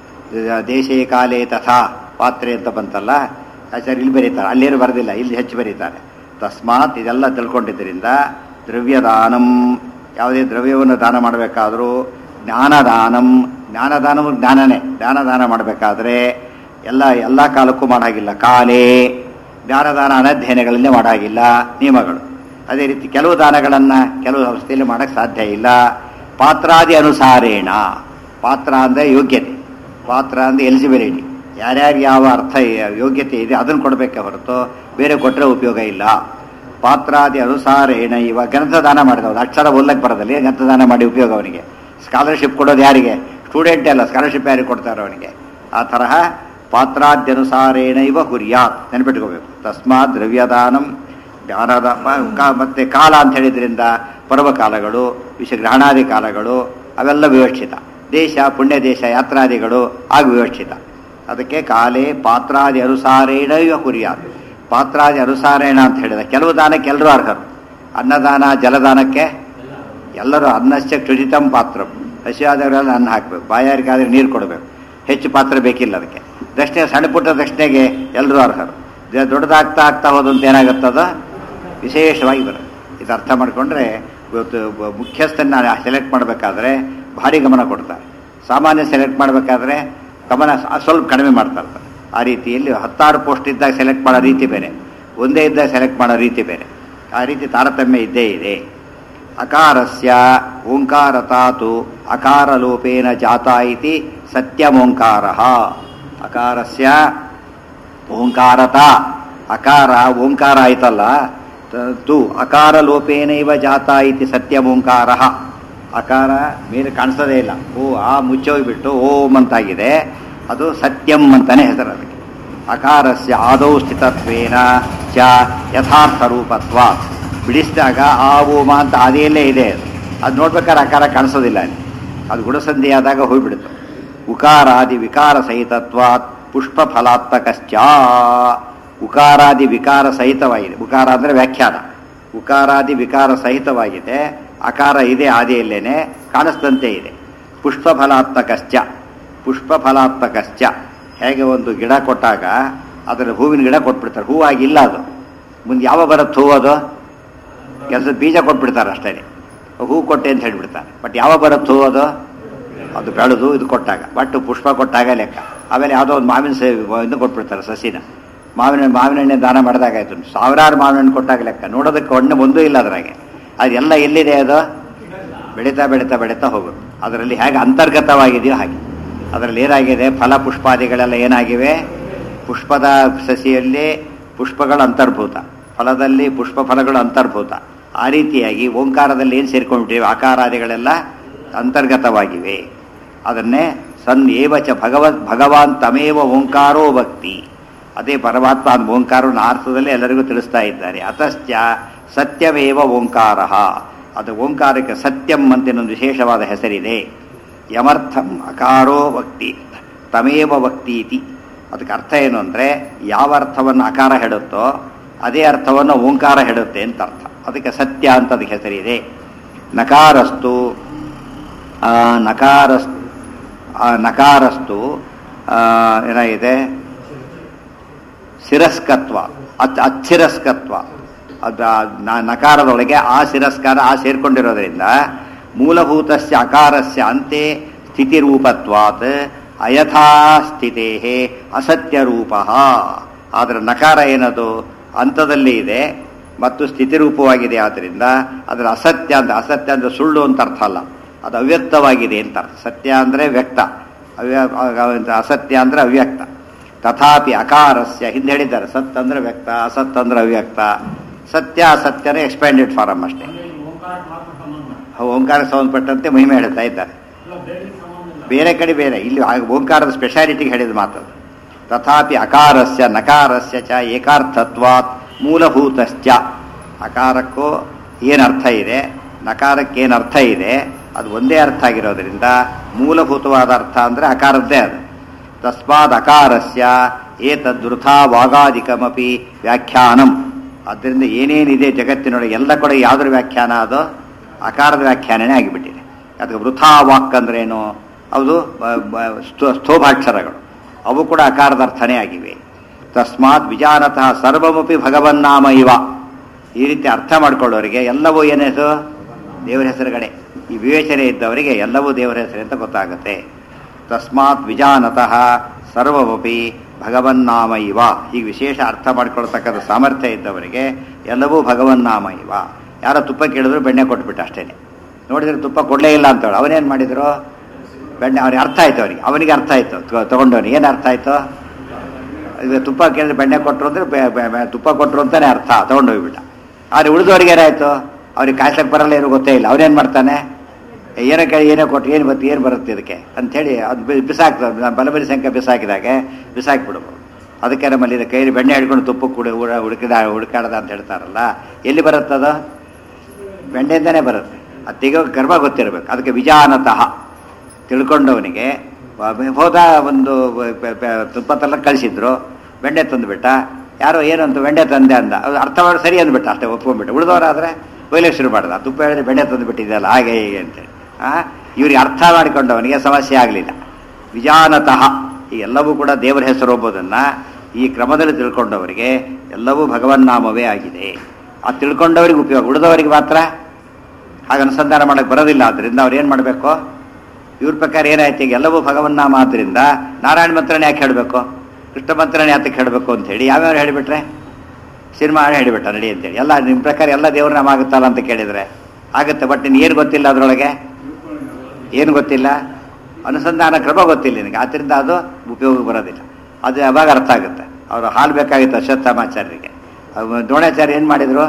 ದೇಶೇ ಕಾಲೇ ತಥಾ ಪಾತ್ರೆ ಅಂತ ಬಂತಲ್ಲ ಆಚಾರ್ಯ ಇಲ್ಲಿ ಬರೀತಾರೆ ಅಲ್ಲೇನು ಬರೆದಿಲ್ಲ ಇಲ್ಲಿ ಹೆಚ್ಚು ಬರೀತಾರೆ ತಸ್ಮಾತ್ ಇದೆಲ್ಲ ತಿಳ್ಕೊಂಡಿದ್ದರಿಂದ ದ್ರವ್ಯದಾನಂ ಯಾವುದೇ ದ್ರವ್ಯವನ್ನು ದಾನ ಮಾಡಬೇಕಾದ್ರೂ ಜ್ಞಾನದಾನಂ ಜ್ಞಾನದಾನವು ಜ್ಞಾನನೇ ಜ್ಞಾನದಾನ ಮಾಡಬೇಕಾದ್ರೆ ಎಲ್ಲ ಎಲ್ಲ ಕಾಲಕ್ಕೂ ಮಾಡಾಗಿಲ್ಲ ಕಾಲೇ ಜ್ಞಾನದಾನ ಅನಧ್ಯಯನಗಳಲ್ಲೇ ಮಾಡಾಗಿಲ್ಲ ನಿಯಮಗಳು ಅದೇ ರೀತಿ ಕೆಲವು ದಾನಗಳನ್ನು ಕೆಲವು ಅವಸ್ಥೆಯಲ್ಲಿ ಮಾಡೋಕ್ಕೆ ಸಾಧ್ಯ ಇಲ್ಲ ಪಾತ್ರಾದಿ ಅನುಸಾರೇಣ ಪಾತ್ರ ಅಂದರೆ ಯೋಗ್ಯತೆ ಪಾತ್ರ ಅಂದರೆ ಎಲಿಜಿಬಿಲಿಟಿ ಯಾರ್ಯಾರು ಯಾವ ಅರ್ಥ ಯೋಗ್ಯತೆ ಇದೆ ಅದನ್ನು ಕೊಡಬೇಕೆ ಹೊರತು ಬೇರೆ ಕೊಟ್ಟರೆ ಉಪಯೋಗ ಇಲ್ಲ ಪಾತ್ರಾದಿ ಅನುಸಾರೇಣ ಇವಾಗ ಗ್ರಂಥದಾನ ಮಾಡಿದವರು ಅಕ್ಷರ ಓದಕ್ಕೆ ಬರೋದಲ್ಲಿ ಗ್ರಂಥದಾನ ಮಾಡಿ ಉಪಯೋಗ ಅವನಿಗೆ ಸ್ಕಾಲರ್ಶಿಪ್ ಕೊಡೋದು ಯಾರಿಗೆ ಸ್ಟೂಡೆಂಟ್ ಅಲ್ಲ ಸ್ಕಾಲರ್ಶಿಪ್ ಯಾರಿಗೆ ಕೊಡ್ತಾರೆ ಅವನಿಗೆ ಆ ತರಹ ಪಾತ್ರಾದ್ಯನುಸಾರೇಣ ಇವ ಹುರಿಯಾತ್ ನೆನ್ಪಿಟ್ಕೋಬೇಕು ತಸ್ಮಾತ್ ದ್ರವ್ಯದಾನಂ ಜ್ಞಾನದ ಮತ್ತೆ ಕಾಲ ಅಂತ ಹೇಳಿದ್ರಿಂದ ಪರ್ವಕಾಲಗಳು ವಿಷಗ್ರಹಣಾದಿ ಕಾಲಗಳು ಅವೆಲ್ಲ ವಿವಕ್ಷಿತ ದೇಶ ಪುಣ್ಯ ದೇಶ ಯಾತ್ರಾದಿಗಳು ಆಗ ವಿವಕ್ಷಿತ ಅದಕ್ಕೆ ಕಾಲೇ ಪಾತ್ರಾದಿ ಅನುಸಾರೇಣ ಇವ ಹುರಿಯಾತ್ ಪಾತ್ರಾದಿ ಅನುಸಾರೇಣ ಅಂತ ಹೇಳಿದ ಕೆಲವು ದಾನಕ್ಕೆ ಎಲ್ಲರೂ ಅರ್ಹರು ಅನ್ನದಾನ ಜಲದಾನಕ್ಕೆ ಎಲ್ಲರೂ ಅನ್ನಶ್ಚ ಕ್ಷುಜಿತಂ ಪಾತ್ರ ಹಸಿವಾದವರೆಲ್ಲ ಅನ್ನ ಹಾಕಬೇಕು ಬಾಯಾರಿಗಾದ್ರೆ ನೀರು ಕೊಡಬೇಕು ಹೆಚ್ಚು ಪಾತ್ರ ಬೇಕಿಲ್ಲ ಅದಕ್ಕೆ ದಕ್ಷಿಣೆ ಸಣ್ಣ ಪುಟ್ಟ ದಕ್ಷಿಣೆಗೆ ಎಲ್ಲರೂ ಅರ್ಹರು ದ- ದೊಡ್ಡದಾಗ್ತಾ ಆಗ್ತಾ ಹೋದಂತ ಏನಾಗುತ್ತದ ವಿಶೇಷವಾಗಿ ಬರುತ್ತೆ ಇದು ಅರ್ಥ ಮಾಡಿಕೊಂಡ್ರೆ ಇವತ್ತು ಒಬ್ಬ ಮುಖ್ಯಸ್ಥನ್ನ ಸೆಲೆಕ್ಟ್ ಮಾಡಬೇಕಾದ್ರೆ ಭಾರಿ ಗಮನ ಕೊಡ್ತಾರೆ ಸಾಮಾನ್ಯ ಸೆಲೆಕ್ಟ್ ಮಾಡಬೇಕಾದ್ರೆ ಗಮನ ಸ- ಸ್ವಲ್ಪ ಕಡಿಮೆ ಮಾಡ್ತಾ ಇರ್ತಾರೆ ಆ ರೀತಿಯಲ್ಲಿ ಹತ್ತಾರು ಪೋಸ್ಟ್ ಇದ್ದಾಗ ಸೆಲೆಕ್ಟ್ ಮಾಡೋ ರೀತಿ ಬೇರೆ ಒಂದೇ ಇದ್ದಾಗ ಸೆಲೆಕ್ಟ್ ಮಾಡೋ ರೀತಿ ಬೇರೆ ಆ ರೀತಿ ತಾರತಮ್ಯ ಇದ್ದೇ ಇದೆ ಅಕಾರಸ್ಯ ಓಂಕಾರತಾತು ಅಕಾರಲೋಪೇನ ಜಾತ ಇತಿ ಸತ್ಯಮೋಂಕಾರ ಅಕಾರಸ್ಯ ಓಂಕಾರತ ಅಕಾರ ಓಂಕಾರ ಆಯ್ತಲ್ಲ ತ- ತು ಅಕಾರ ಲೋಪೇನೈವ ಜಾತ ಇತಿ ಸತ್ಯಮೋಂಕಾರ ಅಕಾರ ಮೇಲೆ ಕಾಣಿಸೋದೇ ಇಲ್ಲ ಓ ಆ ಮುಚ್ಚೋಗ್ಬಿಟ್ಟು ಓಂ ಅಂತಾಗಿದೆ ಅದು ಸತ್ಯಂ ಅಂತಾನೆ ಹೆಸರು ಅದಕ್ಕೆ ಅಕಾರಸ್ಯ ಆದೌ ಸ್ಥಿತತ್ವೇನ ಚ ಯಥಾರ್ಥ ರೂಪತ್ವ ಬಿಡಿಸಿದಾಗ ಆ ಓಮ ಅಂತ ಆದಿಯಲ್ಲೇ ಇದೆ ಅದು ಅದು ನೋಡ್ಬೇಕಾದ್ರೆ ಆಕಾರ ಕಾಣಿಸೋದಿಲ್ಲ ಅಲ್ಲಿ ಅದು ಗುಣಸಂಧಿ ಆದಾಗ ಹೋಗ್ಬಿಡುತ್ತೆ ಉಕಾರಾದಿ ವಿಕಾರ ಸಹಿತತ್ವಾತ್ ಪುಷ್ಪ ಫಲಾತ್ಮಕಶ್ಚ ಉಕಾರಾದಿ ವಿಕಾರ ಸಹಿತವಾಗಿದೆ ಉಕಾರ ಅಂದರೆ ವ್ಯಾಖ್ಯಾನ ಉಕಾರಾದಿ ವಿಕಾರ ಸಹಿತವಾಗಿದೆ ಅಕಾರ ಇದೆ ಆದಿಯಲ್ಲೇನೆ ಕಾಣಿಸ್ದಂತೆ ಇದೆ ಪುಷ್ಪ ಫಲಾತ್ಮಕಶ್ಚ ಪುಷ್ಪ ಫಲಾತ್ಮಕಶ್ಚ ಹೇಗೆ ಒಂದು ಗಿಡ ಕೊಟ್ಟಾಗ ಅದರ ಹೂವಿನ ಗಿಡ ಕೊಟ್ಬಿಡ್ತಾರೆ ಹೂವಾಗಿಲ್ಲ ಅದು ಮುಂದೆ ಯಾವ ಬರುತ್ತೆ ಹೂವು ಅದು ಕೆಲಸದ ಬೀಜ ಕೊಟ್ಬಿಡ್ತಾರೆ ಅಷ್ಟೇ ಹೂ ಕೊಟ್ಟೆ ಅಂತ ಹೇಳ್ಬಿಡ್ತಾರೆ ಬಟ್ ಯಾವ ಬರುತ್ತೆ ಹೂ ಅದು ಅದು ಬೆಳೆದು ಇದು ಕೊಟ್ಟಾಗ ಬಟ್ ಪುಷ್ಪ ಕೊಟ್ಟಾಗ ಲೆಕ್ಕ ಆಮೇಲೆ ಯಾವುದೋ ಒಂದು ಮಾವಿನ ಸೇ ಇದು ಕೊಟ್ಬಿಡ್ತಾರೆ ಸಸಿನ ಮಾವಿನ ಮಾವಿನ ಹಣ್ಣೆ ದಾನ ಮಾಡಿದಾಗಾಯ್ತು ಸಾವಿರಾರು ಮಾವಿನ ಹಣ್ಣು ಕೊಟ್ಟಾಗ ಲೆಕ್ಕ ನೋಡೋದಕ್ಕೆ ಹಣ್ಣು ಒಂದೂ ಇಲ್ಲ ಅದ್ರಾಗೆ ಅದೆಲ್ಲ ಎಲ್ಲಿದೆ ಅದು ಬೆಳೀತಾ ಬೆಳೀತಾ ಬೆಳೀತಾ ಹೋಗುತ್ತೆ ಅದರಲ್ಲಿ ಹೇಗೆ ಅಂತರ್ಗತವಾಗಿದೆಯೋ ಹಾಗೆ ಅದರಲ್ಲಿ ಏನಾಗಿದೆ ಫಲ ಪುಷ್ಪಾದಿಗಳೆಲ್ಲ ಏನಾಗಿವೆ ಪುಷ್ಪದ ಸಸಿಯಲ್ಲಿ ಪುಷ್ಪಗಳು ಅಂತರ್ಭೂತ ಫಲದಲ್ಲಿ ಪುಷ್ಪ ಫಲಗಳು ಅಂತರ್ಭೂತ ಆ ರೀತಿಯಾಗಿ ಓಂಕಾರದಲ್ಲಿ ಏನು ಸೇರ್ಕೊಂಡ್ಬಿಟ್ಟಿವೆ ಆಕಾರಾದಿಗಳೆಲ್ಲ ಅಂತರ್ಗತವಾಗಿವೆ ಅದನ್ನೇ ಸನ್ ಏವಚ ಭಗವತ್ ಭಗವಾನ್ ತಮೇವ ಓಂಕಾರೋ ಭಕ್ತಿ ಅದೇ ಪರಮಾತ್ಮ ಅಂತ ಓಂಕಾರವನ್ನು ಅರ್ಥದಲ್ಲಿ ಎಲ್ಲರಿಗೂ ತಿಳಿಸ್ತಾ ಇದ್ದಾರೆ ಅತಶ್ಚ ಸತ್ಯಮೇವ ಓಂಕಾರ ಅದು ಓಂಕಾರಕ್ಕೆ ಸತ್ಯಂ ಅಂತ ಇನ್ನೊಂದು ವಿಶೇಷವಾದ ಹೆಸರಿದೆ ಯಮರ್ಥಂ ಅಕಾರೋ ಭಕ್ತಿ ತಮೇವ ಭಕ್ತಿ ಇತಿ ಅದಕ್ಕೆ ಅರ್ಥ ಏನು ಅಂದರೆ ಯಾವ ಅರ್ಥವನ್ನು ಅಕಾರ ಹೇಳುತ್ತೋ ಅದೇ ಅರ್ಥವನ್ನು ಓಂಕಾರ ಹೇಳುತ್ತೆ ಅಂತ ಅರ್ಥ ಅದಕ್ಕೆ ಸತ್ಯ ಅಂತ ಅದಕ್ಕೆ ಹೆಸರಿದೆ ನಕಾರಸ್ತು ಆ, ನಕಾರಸ್ ಆ, ನಕಾರಸ್ತು ಆ, ಏನಾಗಿದೆ ಶಿರಸ್ಕತ್ವ ಅಚ್ ಅಚ್ಚಿರಸ್ಕತ್ವ ಅದು ಆ ನ- ನಕಾರದೊಳಗೆ ಆ ಶಿರಸ್ಕಾರ ಆ ಸೇರ್ಕೊಂಡಿರೋದ್ರಿಂದ ಮೂಲಭೂತಸ್ಯ ಅಕಾರಸ್ಯ ಅಂತೆ ಸ್ಥಿತಿರೂಪತ್ವಾತ್ ಅಯಥಾ ಸ್ಥಿತೇ ಅಸತ್ಯ ರೂಪ ಆದರೆ ನಕಾರ ಏನದು ಹಂತದಲ್ಲಿ ಇದೆ ಮತ್ತು ಸ್ಥಿತಿರೂಪವಾಗಿದೆ ಆದ್ದರಿಂದ ಅದರ ಅಸತ್ಯ ಅಂತ ಅಸತ್ಯ ಅಂದರೆ ಸುಳ್ಳು ಅಂತ ಅರ್ಥ ಅಲ್ಲ ಅದು ಅವ್ಯಕ್ತವಾಗಿದೆ ಅಂತ ಅರ್ಥ ಸತ್ಯ ಅಂದರೆ ವ್ಯಕ್ತ ಅವ್ಯ ಅಸತ್ಯ ಅಂದರೆ ಅವ್ಯಕ್ತ ತಥಾಪಿ ಅಕಾರಸ್ಯ ಹಿಂದೆ ಹೇಳಿದ್ದಾರೆ ಸತ್ ಅಂದ್ರೆ ವ್ಯಕ್ತ ಅಸತ್ ಅಂದ್ರೆ ಅವ್ಯಕ್ತ ಸತ್ಯ ಅಸತ್ಯನೇ ಎಕ್ಸ್ಪ್ಯಾಂಡೆಡ್ ಫಾರಮ್ ಅಷ್ಟೇ ಅವು ಓಂಕಾರಕ್ಕೆ ಸಂಬಂಧಪಟ್ಟಂತೆ ಮಹಿಮೆ ಹೇಳ್ತಾ ಇದ್ದಾರೆ ಬೇರೆ ಕಡೆ ಬೇರೆ ಇಲ್ಲಿ ಆ ಓಂಕಾರದ ಸ್ಪೆಷಾಲಿಟಿಗೆ ಹೇಳಿದ ಮಾತು ತಥಾಪಿ ಅಕಾರಸ್ಯ ನಕಾರಸ್ಯ ಚ ಏಕಾರ್ಥತ್ವಾತ್ ಮೂಲಭೂತಶ್ಚ ಅಕಾರಕ್ಕೂ ಏನು ಅರ್ಥ ಇದೆ ನಕಾರಕ್ಕೆ ಏನು ಅರ್ಥ ಇದೆ ಅದು ಒಂದೇ ಅರ್ಥ ಆಗಿರೋದ್ರಿಂದ ಮೂಲಭೂತವಾದ ಅರ್ಥ ಅಂದರೆ ಅಕಾರದ್ದೇ ಅದು ತಸ್ಮಾದ್ ಅಕಾರಸ್ಯ ಏತದ್ವೃಥಾ ವಾಗಾದಿಕಮಪಿ ವ್ಯಾಖ್ಯಾನಂ ಆದ್ದರಿಂದ ಏನೇನಿದೆ ಜಗತ್ತಿನೊಳಗೆ ಎಲ್ಲ ಕೂಡ ಯಾವುದರ ವ್ಯಾಖ್ಯಾನ ಅದು ಅಕಾರದ ವ್ಯಾಖ್ಯಾನನೇ ಆಗಿಬಿಟ್ಟಿದೆ ಅದಕ್ಕೆ ವೃಥಾ ವಾಕ್ ಅಂದ್ರೇನು ಅದು ಬ- ಬ- ಸ್ಥೂ- ಸ್ಥೂಭಾಕ್ಷರಗಳು ಅವು ಕೂಡ ಅಕಾರದ ಅರ್ಥನೇ ಆಗಿವೆ ತಸ್ಮಾತ್ ವಿಜಾನತಃ ಸರ್ವಮಪಿ ಭಗವನ್ನಾಮ ಇವ ಈ ರೀತಿ ಅರ್ಥ ಮಾಡ್ಕೊಳ್ಳೋರಿಗೆ ಎಲ್ಲವೂ ಏನೇದು ದೇವರ ಹೆಸರುಗಳೇ ಈ ವಿವೇಚನೆ ಇದ್ದವರಿಗೆ ಎಲ್ಲವೂ ದೇವರ ಹೆಸರು ಅಂತ ಗೊತ್ತಾಗುತ್ತೆ ತಸ್ಮಾತ್ ವಿಜಾನತಃ ಸರ್ವಮಪಿ ಭಗವನ್ನಾಮ ಇವ ಹೀಗೆ ವಿಶೇಷ ಅರ್ಥ ಮಾಡ್ಕೊಳ್ತಕ್ಕಂಥ ಸಾಮರ್ಥ್ಯ ಇದ್ದವರಿಗೆ ಎಲ್ಲವೂ ಭಗವನ್ನಾಮ ಇವ ಯಾರೋ ತುಪ್ಪ ಕೇಳಿದ್ರು ಬೆಣ್ಣೆ ಕೊಟ್ಬಿಟ್ಟು ಅಷ್ಟೇನೆ ನೋಡಿದ್ರೆ ತುಪ್ಪ ಕೊಡಲೇ ಇಲ್ಲ ಅಂತೇಳಿ ಅವನೇನು ಮಾಡಿದ್ರು ಬೆಣ್ಣೆ ಅವ್ರಿಗೆ ಅರ್ಥ ಆಯ್ತು ಅವನಿಗೆ ಅವನಿಗೆ ಅರ್ಥ ಆಯ್ತು ತೊ- ತಗೊಂಡವನಿಗೆ ಏನು ಅರ್ಥ ಆಯ್ತು ಈಗ ತುಪ್ಪ ಕೇಳಿದ್ರೆ ಬೆಣ್ಣೆ ಕೊಟ್ಟರು ಅಂದ್ರೆ ಬೆ- ಬೆ- ಬೆ- ತುಪ್ಪ ಕೊಟ್ಟರು ಅಂತಾನೆ ಅರ್ಥ ತಗೊಂಡೋಗ್ಬಿಟ್ಟ ಆದರೆ ಉಳಿದವ್ರಿಗೆ ಏನಾಯ್ತು ಅವ್ರಿಗೆ ಕಾಯ್ಸಕ್ಕೆ ಬರಲ್ಲ ಏನು ಗೊತ್ತೇ ಇಲ್ಲ ಅವನೇನು ಮಾಡ್ತಾನೆ ಏನೋ ಕೇಳಿ ಏನೋ ಕೊಟ್ಟು ಏನು ಬರುತ್ತೆ ಏನು ಬರುತ್ತೆ ಇದಕ್ಕೆ ಅಂಥೇಳಿ ಅದು ಬಿ- ಬಿಸಾಕ್ತದೆ ಬಲಬಲಿ ಸಂಖ್ಯೆ ಬಿಸಾಕಿದಾಗೆ ಬಿಸಾಕಿಬಿಡ್ಬೋದು ಅದಕ್ಕೆ ನಮ್ಮಲ್ಲಿ ಇದು ಕೈಲಿ ಬೆಣ್ಣೆ ಹಿಡ್ಕೊಂಡು ತುಪ್ಪ ಕೂಡ ಉಡ ಹುಡುಕಿದ ಹುಡುಕಾಡದ ಅಂತ ಹೇಳ್ತಾರಲ್ಲ ಎಲ್ಲಿ ಬರುತ್ತದು ಬೆಣ್ಣೆಯಿಂದನೇ ಬರುತ್ತೆ ಅದು ತೆಗೋ ಗರ್ಭ ಗೊತ್ತಿರಬೇಕು ಅದಕ್ಕೆ ವಿಜಾನತಃ ತಿಳ್ಕೊಂಡವನಿಗೆ ವ- ಹೋದ ಒಂದು ಪ- ಪ- ತುಪ್ಪ ತಲ್ಲ ಕಳಿಸಿದ್ರು ಬೆಣ್ಣೆ ತಂದುಬಿಟ್ಟ ಯಾರೋ ಏನು ಅಂತ ಬೆಣ್ಣೆ ತಂದೆ ಅಂದ ಅದು ಅರ್ಥ ಮಾಡಿ ಸರಿ ಅಂದ್ಬಿಟ್ಟ ಅಷ್ಟೇ ಒಪ್ಕೊಂಡ್ಬಿಟ್ಟು ಉಳಿದವರಾದ್ರೆ ಒಯ್ಲಿಕ್ಕೆ ಶುರು ಮಾಡ್ದ ತುಪ್ಪ ಹೇಳಿದ್ರೆ ಬೆಣ್ಣೆ ತಂದುಬಿಟ್ಟಿದ್ದಲ್ಲ ಹಾಗೆ ಹೀಗೆ ಅಂತೇಳಿ ಆ ಇವ್ರಿಗೆ ಅರ್ಥ ಮಾಡಿಕೊಂಡವನಿಗೆ ಸಮಸ್ಯೆ ಆಗಲಿಲ್ಲ ವಿಜಾನತಃ ಈ ಎಲ್ಲವೂ ಕೂಡ ದೇವರ ಹೆಸರು ಒಬ್ಬದನ್ನು ಈ ಕ್ರಮದಲ್ಲಿ ತಿಳ್ಕೊಂಡವರಿಗೆ ಎಲ್ಲವೂ ಭಗವನ್ನಾಮವೇ ಆಗಿದೆ ಆ ತಿಳ್ಕೊಂಡವರಿಗೆ ಉಪಯೋಗ ಉಳಿದವರಿಗೆ ಮಾತ್ರ ಹಾಗೆ ಅನುಸಂಧಾನ ಮಾಡಕ್ಕೆ ಬರೋದಿಲ್ಲ ಆದ್ದರಿಂದ ಅವ್ರು ಏನು ಮಾಡಬೇಕು ಇವ್ರ ಪ್ರಕಾರ ಏನಾಯ್ತು ಈಗ ಎಲ್ಲವೂ ಭಗವನ್ನಾಮ ಆದ್ದರಿಂದ ನಾರಾಯಣ ಮಂತ್ರನೇ ಯಾಕೆ ಹೇಳಬೇಕು ಕೃಷ್ಣ ಮಂತ್ರನೇ ಯಾತಕ್ಕೆ ಹೇಳಬೇಕು ಅಂತ ಹೇಳಿ ಯಾವ್ಯಾವ ಹೇಳಿಬಿಟ್ರೆ ಸಿನಿಮಾ ಹೇಳಿಬಿಟ್ಟ ನಡಿ ಅಂತೇಳಿ ಎಲ್ಲ ನಿಮ್ಮ ಪ್ರಕಾರ ಎಲ್ಲ ದೇವ್ರ ನಾಮ ಆಗುತ್ತಲ್ಲ ಅಂತ ಕೇಳಿದರೆ ಆಗುತ್ತೆ ಬಟ್ ನಿನ್ಗೆ ಏನು ಗೊತ್ತಿಲ್ಲ ಅದರೊಳಗೆ ಏನು ಗೊತ್ತಿಲ್ಲ ಅನುಸಂಧಾನ ಕ್ರಮ ಗೊತ್ತಿಲ್ಲ ನಿನಗೆ ಆದ್ದರಿಂದ ಅದು ಉಪಯೋಗ ಬರೋದಿಲ್ಲ ಅದು ಯಾವಾಗ ಅರ್ಥ ಆಗುತ್ತೆ ಅವರು ಹಾಲು ಬೇಕಾಗಿತ್ತು ಅಶ್ವತ್ಥಾಮಾಚಾರ್ಯರಿಗೆ ಅವ್ರು ದ್ರೋಣಾಚಾರ್ಯ ಏನು ಮಾಡಿದರು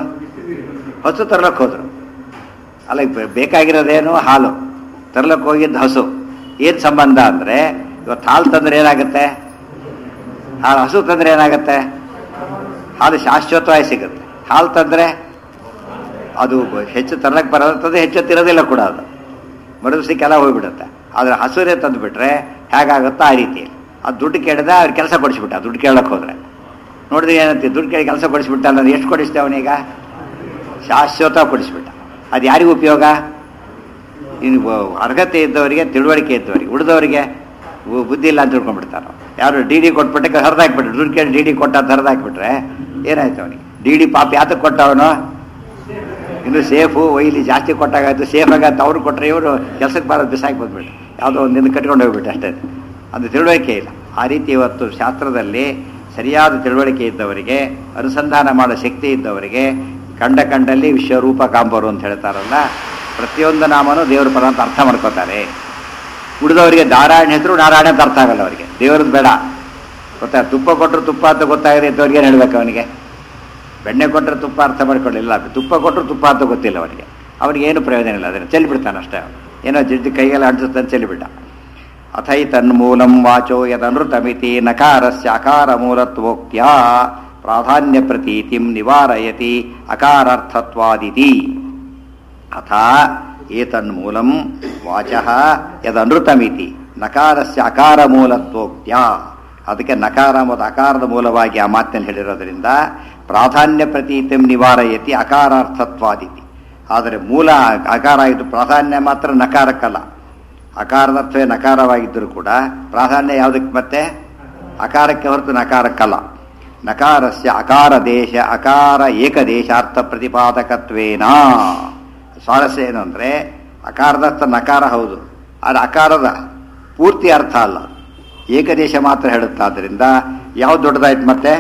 ಹಸು ತರ್ಲಕ್ಕೆ ಹೋದರು ಅಲ್ಲ ಈಗ ಬೇಕಾಗಿರೋದೇನು ಹಾಲು ತರ್ಲಕ್ಕೆ ಹೋಗಿದ್ದು ಹಸು ಏನು ಸಂಬಂಧ ಅಂದರೆ ಇವತ್ತು ಹಾಲು ತಂದ್ರೆ ಏನಾಗುತ್ತೆ ಹಾಲು ಹಸು ತಂದ್ರೆ ಏನಾಗುತ್ತೆ ಹಾಲು ಶಾಶ್ವತವಾಗಿ ಸಿಗುತ್ತೆ ಹಾಲು ತಂದರೆ ಅದು ಹೆಚ್ಚು ತರ್ಲಕ್ಕೆ ಬರೋದಂತಂದ್ರೆ ಹೆಚ್ಚು ತಿರೋದಿಲ್ಲ ಕೂಡ ಅದು ಮರುದಿವಸಕ್ಕೆಲ್ಲ ಹೋಗ್ಬಿಡುತ್ತೆ ಆದರೆ ಹಸುರೇ ತಂದುಬಿಟ್ರೆ ಹೇಗಾಗುತ್ತೋ ಆ ರೀತಿ ಅದು ದುಡ್ಡು ಕೇಳಿದ ಅವ್ರು ಕೆಲಸ ಕೊಡಿಸ್ಬಿಟ್ಟ ದುಡ್ಡು ಕೇಳಕ್ಕೆ ಹೋದ್ರೆ ನೋಡಿದ್ರೆ ಏನಂತೆ ದುಡ್ಡು ಕೇಳಿ ಕೆಲಸ ಕೊಡಿಸ್ಬಿಟ್ಟ ಅಂದ್ರೆ ಎಷ್ಟು ಕೊಡಿಸ್ತೇವೆ ಅವನೀಗ ಶಾಶ್ವತ ಕೊಡಿಸ್ಬಿಟ್ಟ ಅದು ಯಾರಿಗೂ ಉಪಯೋಗ ಇನ್ನು ವ- ಅರ್ಹತೆ ಇದ್ದವರಿಗೆ ತಿಳುವಳಿಕೆ ಇದ್ದವರಿಗೆ ಉಳಿದವರಿಗೆ ಬು- ಬುದ್ಧಿ ಇಲ್ಲ ಅಂತ ತಿಳ್ಕೊಂಡ್ಬಿಡ್ತಾರೆ ಯಾರು ಡಿ ಡಿ ಕೊಟ್ಬಿಟ್ಟೆ ಹರಿದಾಕ್ಬಿಟ್ರೆ ದುಡ್ಡು ಕೇಳಿ ಡಿ ಡಿ ಕೊಟ್ಟ ಅಂತ ಹರಿದಾಕ್ಬಿಟ್ರೆ ಏನಾಯ್ತು ಅವನಿಗೆ ಡಿ ಡಿ ಪಾಪ ಯಾತಕ್ಕೆ ಕೊಟ್ಟ ಅವನು ಇನ್ನು ಸೇಫು ಒಯ್ಲಿ ಜಾಸ್ತಿ ಕೊಟ್ಟಾಗಾಯ್ತು ಸೇಫ್ ಆಗತ್ತೆ ಅವ್ರು ಕೊಟ್ಟರೆ ಇವರು ಕೆಲಸಕ್ಕೆ ಬರೋದು ಬಿಸಾಕಿ ಬಂದ್ಬಿಟ್ಟು ಯಾವುದೋ ಒಂದಿನ ಕಟ್ಕೊಂಡು ಹೋಗ್ಬಿಟ್ಟು ಅಷ್ಟೇ ಅದು ತಿಳುವಳಿಕೆ ಇಲ್ಲ ಆ ರೀತಿ ಇವತ್ತು ಶಾಸ್ತ್ರದಲ್ಲಿ ಸರಿಯಾದ ತಿಳುವಳಿಕೆ ಇದ್ದವರಿಗೆ ಅನುಸಂಧಾನ ಮಾಡೋ ಶಕ್ತಿ ಇದ್ದವರಿಗೆ ಕಂಡ ಕಂಡಲ್ಲಿ ವಿಶ್ವರೂಪ ಕಾಂಬರು ಅಂತ ಹೇಳ್ತಾರಲ್ಲ ಪ್ರತಿಯೊಂದು ನಾಮನೂ ದೇವರ ಪದ ಅಂತ ಅರ್ಥ ಮಾಡ್ಕೋತಾರೆ ಉಳಿದವರಿಗೆ ನಾರಾಯಣ ಹೆಸರು ನಾರಾಯಣ ಅಂತ ಅರ್ಥ ಆಗಲ್ಲ ಅವರಿಗೆ ದೇವರದ್ದು ಬೇಡ ಗೊತ್ತಾ ತುಪ್ಪ ಕೊಟ್ಟರು ತುಪ್ಪ ಅಂತ ಗೊತ್ತಾಗದೆ ಇದ್ದವ್ರಿಗೆ ಏನು ಹೇಳ್ಬೇಕು ಅವನಿಗೆ ಬೆಣ್ಣೆ ಕೊಟ್ಟರೆ ತುಪ್ಪ ಅರ್ಥ ಮಾಡ್ಕೊಳ್ಳಿಲ್ಲ ತುಪ್ಪ ಕೊಟ್ಟರು ತುಪ್ಪ ಅಂತ ಗೊತ್ತಿಲ್ಲ ಅವನಿಗೆ ಅವನಿಗೆ ಏನು ಪ್ರಯೋಜನ ಇಲ್ಲ ಅದನ್ನು ಚೆಲ್ಬಿಡ್ತಾನೆ ಅಷ್ಟೇ ಅವನು ಏನೋ ಜಡ್ಜಿ ಕೈಗೆಲ್ಲ ಅಂಟಿಸುತ್ತೆ ಚೆಲ್ಲಿಬಿಟ್ಟ ಅಥೈತನ್ಮೂಲಂ ವಾಚೋ ಯದನೃತಮಿತಿ ನಕಾರಸ್ಯ ಅಕಾರ ಮೂಲತ್ವೋಕ್ತ್ಯ ಪ್ರಾಧಾನ್ಯ ಪ್ರತೀತಿಂ ನಿವಾರಯತಿ ಅಕಾರಾರ್ಥತ್ವಾದಿತಿ ಅಥ ಏತನ್ಮೂಲಂ ವಾಚಃ ಯದನೃತಮಿತಿ ನಕಾರಸ್ಯ ಅಕಾರ ಮೂಲತ್ವೋಕ್ತ್ಯ ಅದಕ್ಕೆ ನಕಾರ ಮತ್ತು ಅಕಾರದ ಮೂಲವಾಗಿ ಆ ಮಾತನ್ನು ಹೇಳಿರೋದ್ರಿಂದ ಪ್ರಾಧಾನ್ಯ ಪ್ರತೀತಿಂ ನಿವಾರಯತಿ ಅಕಾರಾರ್ಥತ್ವಾದಿತಿ ಆದರೆ ಮೂಲ ಅಕಾರ ಇದು ಪ್ರಾಧಾನ್ಯ ಮಾತ್ರ ನಕಾರಕ್ಕಲ್ಲ ಅಕಾರದ ಅರ್ಥವೇ ನಕಾರವಾಗಿದ್ದರೂ ಕೂಡ ಪ್ರಾಧಾನ್ಯ ಯಾವುದಕ್ಕೆ ಮತ್ತೆ ಅಕಾರಕ್ಕೆ ಹೊರತು ನಕಾರಕ್ಕಲ್ಲ ನಕಾರಸ್ಯ ಅಕಾರ ದೇಶ ಅಕಾರ ಏಕದೇಶಾರ್ಥ ಪ್ರತಿಪಾದಕತ್ವೇನ ಸ್ವಾರಸ್ಯ ಏನು ಅಂದರೆ ಅಕಾರದ ಅರ್ಥ ನಕಾರ ಹೌದು ಆದರೆ ಅಕಾರದ ಪೂರ್ತಿ ಅರ್ಥ ಅಲ್ಲ ಏಕದೇಶ ಮಾತ್ರ ಹೇಳುತ್ತಾದ್ದರಿಂದ ಯಾವ್ದು ದೊಡ್ಡದಾಯ್ತು ಮತ್ತೆ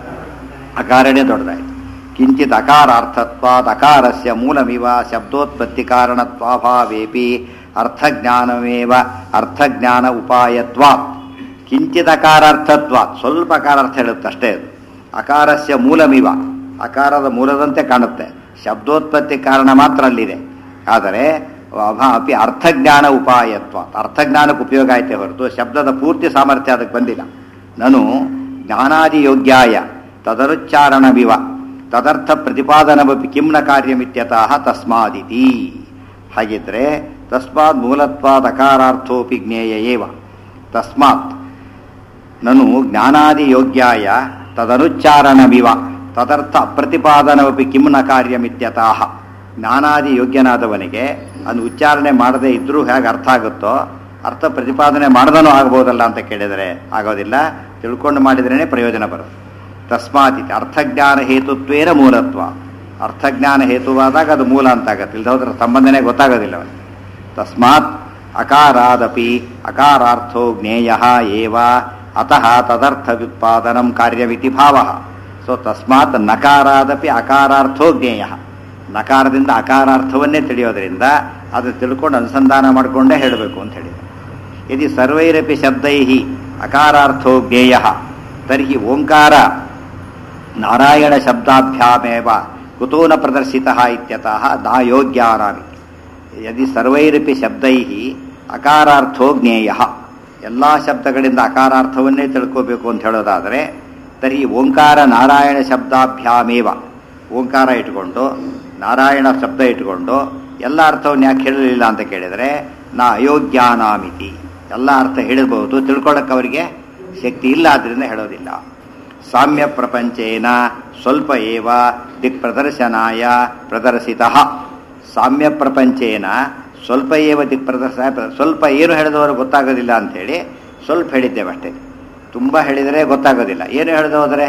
ಅಕಾರನೇ ದೊಡ್ಡದಾಯ್ತು ಕಿಂಚಿತ್ ಅಕಾರಾರ್ಥತ್ವಾದ್ ಅಕಾರಸ್ಯ ಮೂಲಮಿವ ಶಬ್ದೋತ್ಪತ್ತಿ ಕಾರಣತ್ವಾಭಾವೇಪಿ ಅರ್ಥಜ್ಞಾನಮೇವ ಅರ್ಥಜ್ಞಾನ ಉಪಾಯತ್ವಾತ್ ಕಿಂಚಿತ್ ಅಕಾರಾರ್ಥತ್ವಾತ್ ಸ್ವಲ್ಪ ಅಕಾರಾರ್ಥ ಹೇಳುತ್ತೆ ಅಷ್ಟೇ ಅದು ಅಕಾರಸ್ಯ ಮೂಲಮಿವ ಅಕಾರದ ಮೂಲದಂತೆ ಕಾಣುತ್ತೆ ಶಬ್ದೋತ್ಪತ್ತಿ ಕಾರಣ ಮಾತ್ರ ಅಲ್ಲಿದೆ ಆದರೆ ಅಪಿ ಅರ್ಥಜ್ಞಾನ ಉಪಾಯತ್ವ ಅರ್ಥಜ್ಞಾನಕ್ಕೆ ಉಪಯೋಗ ಆಯ್ತೆ ಹೊರತು ಶಬ್ದದ ಪೂರ್ತಿ ಸಾಮರ್ಥ್ಯ ಅದಕ್ಕೆ ಬಂದಿಲ್ಲ ನಾನು ಜ್ಞಾನಾದಿ ಯೋಗ್ಯಾಯ ತದನುಚ್ಚಾರಣವಿವ ತದರ್ಥ ಪ್ರತಿಪಾದನವಪಿ ಕಿಮ್ನ ಕಾರ್ಯಮಿತ್ಯತಃ ತಸ್ಮಾದಿತಿ ಹಾಗಿದ್ರೆ ತಸ್ಮಾತ್ ಮೂಲತ್ವಾದ ಅಕಾರಾರ್ಥೋಪಿ ಜ್ಞೇಯ ಏವ ತಸ್ಮಾತ್ ನನು ಜ್ಞಾನಾದಿ ಯೋಗ್ಯಾಯ ತದನುಚ್ಚಾರಣವಿವ ತದರ್ಥ ಅಪ್ರತಿಪಾದನವಪಿ ಕಿಮ್ನ ಕಾರ್ಯಮಿತ್ಯತಃ ಜ್ಞಾನಾದಿ ಯೋಗ್ಯನಾದವನಿಗೆ ಅದು ಉಚ್ಚಾರಣೆ ಮಾಡದೇ ಇದ್ರೂ ಹೇಗೆ ಅರ್ಥ ಆಗುತ್ತೋ ಅರ್ಥ ಪ್ರತಿಪಾದನೆ ಮಾಡದನೂ ಆಗ್ಬೋದಲ್ಲ ಅಂತ ಕೇಳಿದರೆ ಆಗೋದಿಲ್ಲ ತಿಳ್ಕೊಂಡು ಮಾಡಿದ್ರೇ ಪ್ರಯೋಜನ ಬರುತ್ತೆ ತಸ್ಮಾತ್ ಅರ್ಥಜ್ಞಾನ ಹೇತುತ್ವೇನ ಮೂಲತ್ವ ಅರ್ಥಜ್ಞಾನ ಹೇತುವಾದಾಗ ಅದು ಮೂಲ ಅಂತಾಗತ್ತೆ ಇಲ್ದೋದ್ರ ಸಂಬಂಧನೇ ಗೊತ್ತಾಗೋದಿಲ್ಲ ಅವನಿಗೆ ತಸ್ಮಾತ್ ಅಕಾರಾದಪಿ ಅಕಾರಾರ್ಥೋ ಜ್ಞೇಯ ಏವ ಅತಃ ತದರ್ಥ ವ್ಯುತ್ಪಾದನಂ ಕಾರ್ಯಮಿತಿ ಭಾವ ಸೊ ತಸ್ಮಾತ್ ನಕಾರಾದಪಿ ಅಕಾರಾರ್ಥೋ ಜ್ಞೇಯ ನಕಾರದಿಂದ ಅಕಾರಾರ್ಥವನ್ನೇ ತಿಳಿಯೋದ್ರಿಂದ ಅದು ತಿಳ್ಕೊಂಡು ಅನುಸಂಧಾನ ಮಾಡಿಕೊಂಡೇ ಹೇಳಬೇಕು ಅಂತ ಹೇಳಿದರು ಯದಿ ಸರ್ವೈರಪಿ ಶಬ್ದೈ ಅಕಾರಾರ್ಥೋ ಜ್ಞೇಯ ತರ್ಹಿ ಓಂಕಾರ ನಾರಾಯಣ ಶಬ್ದಾಭ್ಯಾಮೇವ ಕುತೂನ ಪ್ರದರ್ಶಿತ ಇತ್ಯತಃ ನಾ ಯೋಗ್ಯಾನಾಮಿ ಯದಿ ಸರ್ವೈರಪಿ ಶಬ್ದೈ ಅಕಾರಾರ್ಥೋ ಜ್ಞೇಯ ಎಲ್ಲ ಶಬ್ದಗಳಿಂದ ಅಕಾರಾರ್ಥವನ್ನೇ ತಿಳ್ಕೋಬೇಕು ಅಂತ ಹೇಳೋದಾದರೆ ತರ್ಹಿ ಓಂಕಾರ ನಾರಾಯಣ ಶಬ್ದಾಭ್ಯಾಮೇವ ಓಂಕಾರ ಇಟ್ಕೊಂಡು ನಾರಾಯಣ ಶಬ್ದ ಇಟ್ಕೊಂಡು ಎಲ್ಲ ಅರ್ಥವನ್ನು ಯಾಕೆ ಹೇಳಲಿಲ್ಲ ಅಂತ ಕೇಳಿದರೆ ನಾ ಅಯೋಗ್ಯಾನಾಮಿತಿ ಎಲ್ಲ ಅರ್ಥ ಹೇಳಿರ್ಬೋದು ತಿಳ್ಕೊಳ್ಳೋಕೆ ಅವರಿಗೆ ಶಕ್ತಿ ಇಲ್ಲ ಆದ್ದರಿಂದ ಹೇಳೋದಿಲ್ಲ ಸಾಮ್ಯ ಪ್ರಪಂಚೇನ ಸ್ವಲ್ಪ ಏವ ದಿಕ್ ಪ್ರದರ್ಶನಾಯ ಪ್ರದರ್ಶಿತ ಸಾಮ್ಯ ಪ್ರಪಂಚೇನ ಸ್ವಲ್ಪ ಏವ ದಿಕ್ ಪ್ರದರ್ಶನ ಸ್ವಲ್ಪ ಏನು ಹೇಳಿದವರು ಗೊತ್ತಾಗೋದಿಲ್ಲ ಅಂಥೇಳಿ ಸ್ವಲ್ಪ ಹೇಳಿದ್ದೇವೆ ಅಷ್ಟೇ ತುಂಬ ಹೇಳಿದರೆ ಗೊತ್ತಾಗೋದಿಲ್ಲ ಏನು ಹೇಳಿದ ಹೋದರೆ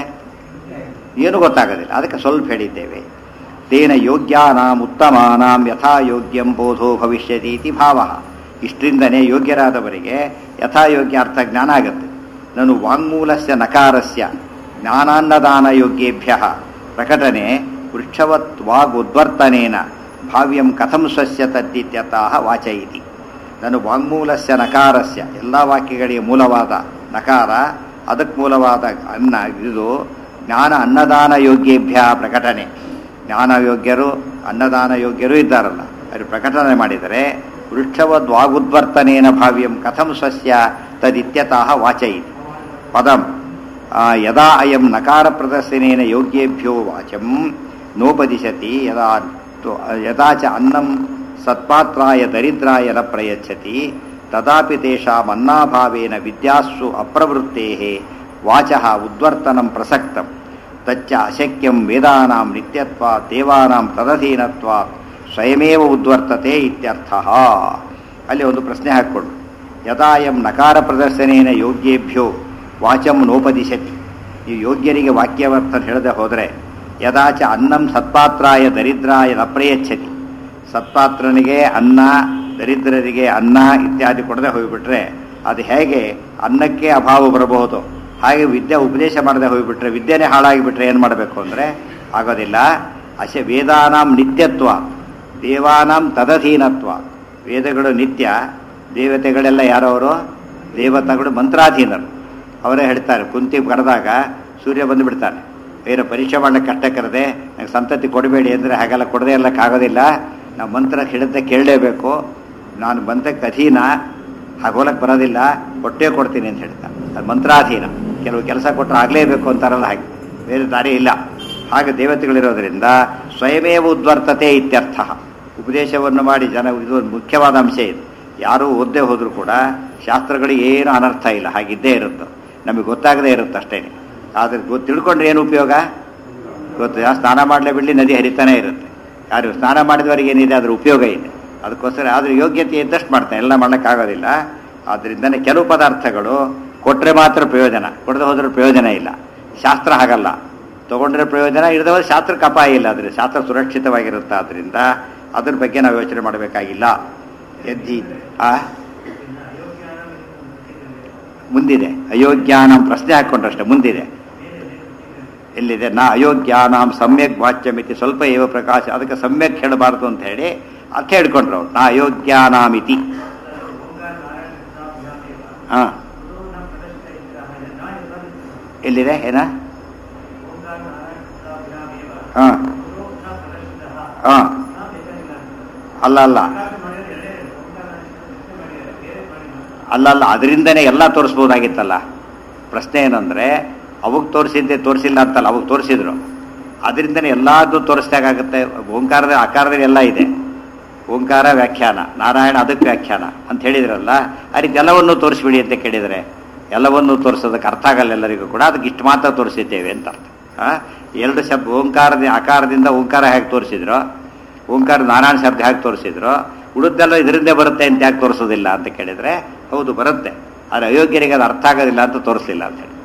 ಏನು ಗೊತ್ತಾಗೋದಿಲ್ಲ ಅದಕ್ಕೆ ಸ್ವಲ್ಪ ಹೇಳಿದ್ದೇವೆ ತೇನ ಯೋಗ್ಯಾನಾಂ ಉತ್ತಮಾನಾಂ ಯಥಾ ಯೋಗ್ಯಂ ಬೋಧೋ ಭವಿಷ್ಯತೀತಿ ಭಾವ ಇಷ್ಟರಿಂದನೇ ಯೋಗ್ಯರಾದವರಿಗೆ ಯಥಾಯೋಗ್ಯ ಅರ್ಥ ಜ್ಞಾನ ಆಗುತ್ತೆ ನಾನು ವಾಂಗ್ಮೂಲಸ್ಯ ನಕಾರಸ್ಯ ಜ್ಞಾನಾನ್ನದಾನ ಯೋಗ್ಯೇಭ್ಯ ಪ್ರಕಟನೆ ವೃಕ್ಷವತ್ ವಾಗುದ್ವರ್ತನೇನ ಭಾವ್ಯಂ ಕಥಂ ಸ್ವಸ್ಯ ತದ್ದಿತ್ಯತಃ ವಾಚ ಇತಿ ನಾನು ವಾಂಗ್ಮೂಲಸ್ಯ ನಕಾರಸ್ಯ ಎಲ್ಲ ವಾಕ್ಯಗಳಿಗೆ ಮೂಲವಾದ ನಕಾರ ಅದಕ್ಕೆ ಮೂಲವಾದ ಅನ್ನ ಇದು ಜ್ಞಾನ ಅನ್ನದಾನ ಯೋಗ್ಯೇಭ್ಯ ಪ್ರಕಟಣೆ ಜ್ಞಾನ ಯೋಗ್ಯರು ಅನ್ನದಾನ ಯೋಗ್ಯರು ಇದ್ದಾರಲ್ಲ ಅವರು ಪ್ರಕಟಣೆ ಮಾಡಿದರೆ ವೃಕ್ಷವದ್ ವಾಗುದ್ವರ್ತನೇನ ಭಾವ್ಯಂ ಕಥಂ ಸ್ವಸ್ಯ ತದಿತ್ಯತಃ ವಾಚ ಇತಿ ಪದಂ ಯದಾ ಅಯಂ ನಕಾರ ಪ್ರದರ್ಶನೇನ ಯೋಗ್ಯೇಭ್ಯೋ ವಾಚಂ ನೋಪದಿಶತಿ ಯದಾ ಯದಾ ಚ ಅನ್ನಂ ಸತ್ಪಾತ್ರಾಯ ದರಿದ್ರಾಯ ನ ಪ್ರಯಚ್ಛತಿ ತದಾಪಿ ತೇಷಾಂ ಅನ್ನಾಭಾವೇನ ವಿದ್ಯಾಸ್ಸು ಅಪ್ರವೃತ್ತೇಃ ವಾಚಃ ಉದ್ವರ್ತನಂ ಪ್ರಸಕ್ತಂ ತಚ್ಚ ಅಶಕ್ಯಂ ವೇದಾನಾಂ ನಿತ್ಯತ್ವ ದೇವಾನಾಂ ತದಧೀನತ್ವ ಸ್ವಯಮೇವ ಉದ್ವರ್ತತೆ ಇತ್ಯರ್ಥ ಅಲ್ಲಿ ಒಂದು ಪ್ರಶ್ನೆ ಹಾಕ್ಕೊಂಡು ಯದಾಯಂ ನಕಾರ ಪ್ರದರ್ಶನೇನ ಯೋಗ್ಯೇಭ್ಯೋ ವಾಚಂ ನೋಪದಿಶತಿ ಈ ಯೋಗ್ಯರಿಗೆ ವಾಕ್ಯವರ್ಥ ಹೇಳದೆ ಹೋದರೆ ಯದಾಚ ಅನ್ನಂ ಸತ್ಪಾತ್ರಾಯ ದರಿದ್ರಾಯ ನ ಪ್ರಯಚ್ಛತಿ ಸತ್ಪಾತ್ರನಿಗೆ ಅನ್ನ ದರಿದ್ರರಿಗೆ ಅನ್ನ ಇತ್ಯಾದಿ ಕೊಡದೆ ಹೋಗಿಬಿಟ್ರೆ ಅದು ಹೇಗೆ ಅನ್ನಕ್ಕೆ ಅಭಾವ ಬರಬಹುದು ಹಾಗೆ ವಿದ್ಯೆ ಉಪದೇಶ ಮಾಡದೆ ಹೋಗಿಬಿಟ್ರೆ ವಿದ್ಯೆನೇ ಹಾಳಾಗಿಬಿಟ್ರೆ ಏನು ಮಾಡಬೇಕು ಅಂದರೆ ಆಗೋದಿಲ್ಲ ಅಶ ವೇದಾನಾಂ ನಿತ್ಯತ್ವ ದೇವಾನಾಂ ತದಧೀನತ್ವ ವೇದಗಳು ನಿತ್ಯ ದೇವತೆಗಳೆಲ್ಲ ಯಾರವರು ದೇವತೆಗಳು ಮಂತ್ರಾಧೀನರು ಅವರೇ ಹೇಳ್ತಾರೆ ಕುಂತಿ ಕರೆದಾಗ ಸೂರ್ಯ ಬಂದುಬಿಡ್ತಾನೆ ಬೇರೆ ಪರೀಕ್ಷೆ ಮಾಡಲಿಕ್ಕೆ ಕಷ್ಟ ಕರೆದೆ ನಂಗೆ ಸಂತತಿ ಕೊಡಬೇಡಿ ಅಂದರೆ ಹಾಗೆಲ್ಲ ಕೊಡದೇ ಇರಲಿಕ್ಕಾಗೋದಿಲ್ಲ ನಾವು ಮಂತ್ರ ಹಿಡಿದ ಕೇಳಲೇಬೇಕು ನಾನು ಬಂದಕ್ಕೆ ಅಧೀನ ಹಾಗೋಲಕ್ಕೆ ಬರೋದಿಲ್ಲ ಕೊಟ್ಟೇ ಕೊಡ್ತೀನಿ ಅಂತ ಹೇಳ್ತಾನೆ ಅದು ಮಂತ್ರಾಧೀನ ಕೆಲವು ಕೆಲಸ ಕೊಟ್ಟರೆ ಆಗಲೇಬೇಕು ಅಂತಾರಲ್ಲ ಹಾಗೆ ಬೇರೆ ದಾರಿ ಇಲ್ಲ ಹಾಗೆ ದೇವತೆಗಳಿರೋದ್ರಿಂದ ಸ್ವಯಮೇವ ಉದ್ವರ್ತತೆ ಇತ್ಯರ್ಥ ಉಪದೇಶವನ್ನು ಮಾಡಿ ಜನ ಇದು ಒಂದು ಮುಖ್ಯವಾದ ಅಂಶ ಇದು ಯಾರೂ ಓದದೇ ಹೋದರೂ ಕೂಡ ಶಾಸ್ತ್ರಗಳಿಗೆ ಏನು ಅನರ್ಥ ಇಲ್ಲ ಹಾಗಿದ್ದೇ ಇರುತ್ತೆ ನಮಗೆ ಗೊತ್ತಾಗದೇ ಇರುತ್ತೆ ಅಷ್ಟೇ ಆದರೆ ಗೊತ್ತು ತಿಳ್ಕೊಂಡ್ರೆ ಏನು ಉಪಯೋಗ ಗೊತ್ತು ಯಾ ಸ್ನಾನ ಮಾಡಲೇ ಬಿಡಲಿ ನದಿ ಹರಿತಾನೆ ಇರುತ್ತೆ ಯಾರು ಸ್ನಾನ ಮಾಡಿದವರಿಗೆ ಏನಿದೆ ಅದ್ರ ಉಪಯೋಗ ಇದೆ ಅದಕ್ಕೋಸ್ಕರ ಅದ್ರ ಯೋಗ್ಯತೆ ಇದ್ದಷ್ಟು ಮಾಡ್ತಾನೆ ಎಲ್ಲ ಮಾಡೋಕ್ಕಾಗೋದಿಲ್ಲ ಆದ್ದರಿಂದನೇ ಕೆಲವು ಪದಾರ್ಥಗಳು ಕೊಟ್ಟರೆ ಮಾತ್ರ ಪ್ರಯೋಜನ ಕೊಡದೆ ಹೋದ್ರೆ ಪ್ರಯೋಜನ ಇಲ್ಲ ಶಾಸ್ತ್ರ ಹಾಗಲ್ಲ ತಗೊಂಡ್ರೆ ಪ್ರಯೋಜನ ಇಲ್ಲದ ಹೋದ್ರೆ ಶಾಸ್ತ್ರಕ್ಕೆ ಅಪಾಯ ಇಲ್ಲ ಆದರೆ ಶಾಸ್ತ್ರ ಸುರಕ್ಷಿತವಾಗಿರುತ್ತೆ ಆದ್ದರಿಂದ ಅದ್ರ ಬಗ್ಗೆ ನಾವು ಯೋಚನೆ ಮಾಡಬೇಕಾಗಿಲ್ಲ ಎದ್ದಿ ಆ ಮುಂದಿದೆ ಅಯೋಗ್ಯಾನಂ ಪ್ರಶ್ನೆ ಹಾಕ್ಕೊಂಡ್ರಷ್ಟೇ ಮುಂದಿದೆ ಎಲ್ಲಿದೆ ನಾ ಅಯೋಗ್ಯಾನಾಂ ಸಮ್ಯಕ್ ವಾಚ್ಯಮಿತಿ ಸ್ವಲ್ಪ ಏವ ಪ್ರಕಾಶ ಅದಕ್ಕೆ ಸಮ್ಯಕ್ ಹೇಳಬಾರದು ಅಂತ ಹೇಳಿ ಅರ್ಥ ಹೇಳ್ಕೊಂಡ್ರು ಅವ್ರು ನಾ ಅಯೋಗ್ಯಾನಾಮಿತಿ ಹಾ ಎಲ್ಲಿದೆ ಏನ ಹಾ ಹಾ ಅಲ್ಲ ಅಲ್ಲ ಅಲ್ಲ ಅಲ್ಲ ಅದರಿಂದನೇ ಎಲ್ಲ ತೋರಿಸ್ಬೋದಾಗಿತ್ತಲ್ಲ ಪ್ರಶ್ನೆ ಏನಂದ್ರೆ ಅವಾಗ ತೋರಿಸಿದ್ದೆ ತೋರಿಸಿಲ್ಲ ಅಂತಲ್ಲ ಅವಾಗ ತೋರಿಸಿದ್ರು ಅದರಿಂದನೇ ಎಲ್ಲಾದ್ದು ತೋರಿಸ್ದಾಗುತ್ತೆ ಓಂಕಾರದ ಆಕಾರದಲ್ಲಿ ಎಲ್ಲ ಇದೆ ಓಂಕಾರ ವ್ಯಾಖ್ಯಾನ ನಾರಾಯಣ ಅದಕ್ಕೆ ವ್ಯಾಖ್ಯಾನ ಅಂತ ಹೇಳಿದ್ರಲ್ಲ ಆ ರೀತಿ ಎಲ್ಲವನ್ನೂ ತೋರಿಸ್ಬಿಡಿ ಅಂತ ಕೇಳಿದರೆ ಎಲ್ಲವನ್ನೂ ತೋರಿಸೋದಕ್ಕೆ ಅರ್ಥ ಆಗಲ್ಲ ಎಲ್ಲರಿಗೂ ಕೂಡ ಅದಕ್ಕೆ ಇಷ್ಟು ಮಾತ್ರ ತೋರಿಸಿದ್ದೇವೆ ಅಂತ ಅರ್ಥ ಆ? ಎರಡು ಶಬ್ದ ಓಂಕಾರದ ಆಕಾರದಿಂದ ಓಂಕಾರ ಹೇಗೆ ತೋರಿಸಿದ್ರು ಓಂಕಾರ ನಾರಾಯಣ ಶಬ್ದ ಹೇಗೆ ತೋರಿಸಿದ್ರು ಉಳಿದೆಲ್ಲ ಇದರಿಂದೇ ಬರುತ್ತೆ ಅಂತ ಯಾಕೆ ತೋರಿಸೋದಿಲ್ಲ ಅಂತ ಕೇಳಿದರೆ ಹೌದು ಬರುತ್ತೆ ಆದರೆ ಅಯೋಗ್ಯರಿಗೆ ಅದು ಅರ್ಥ ಆಗೋದಿಲ್ಲ ಅಂತ ತೋರಿಸಲಿಲ್ಲ ಅಂತ ಹೇಳಿ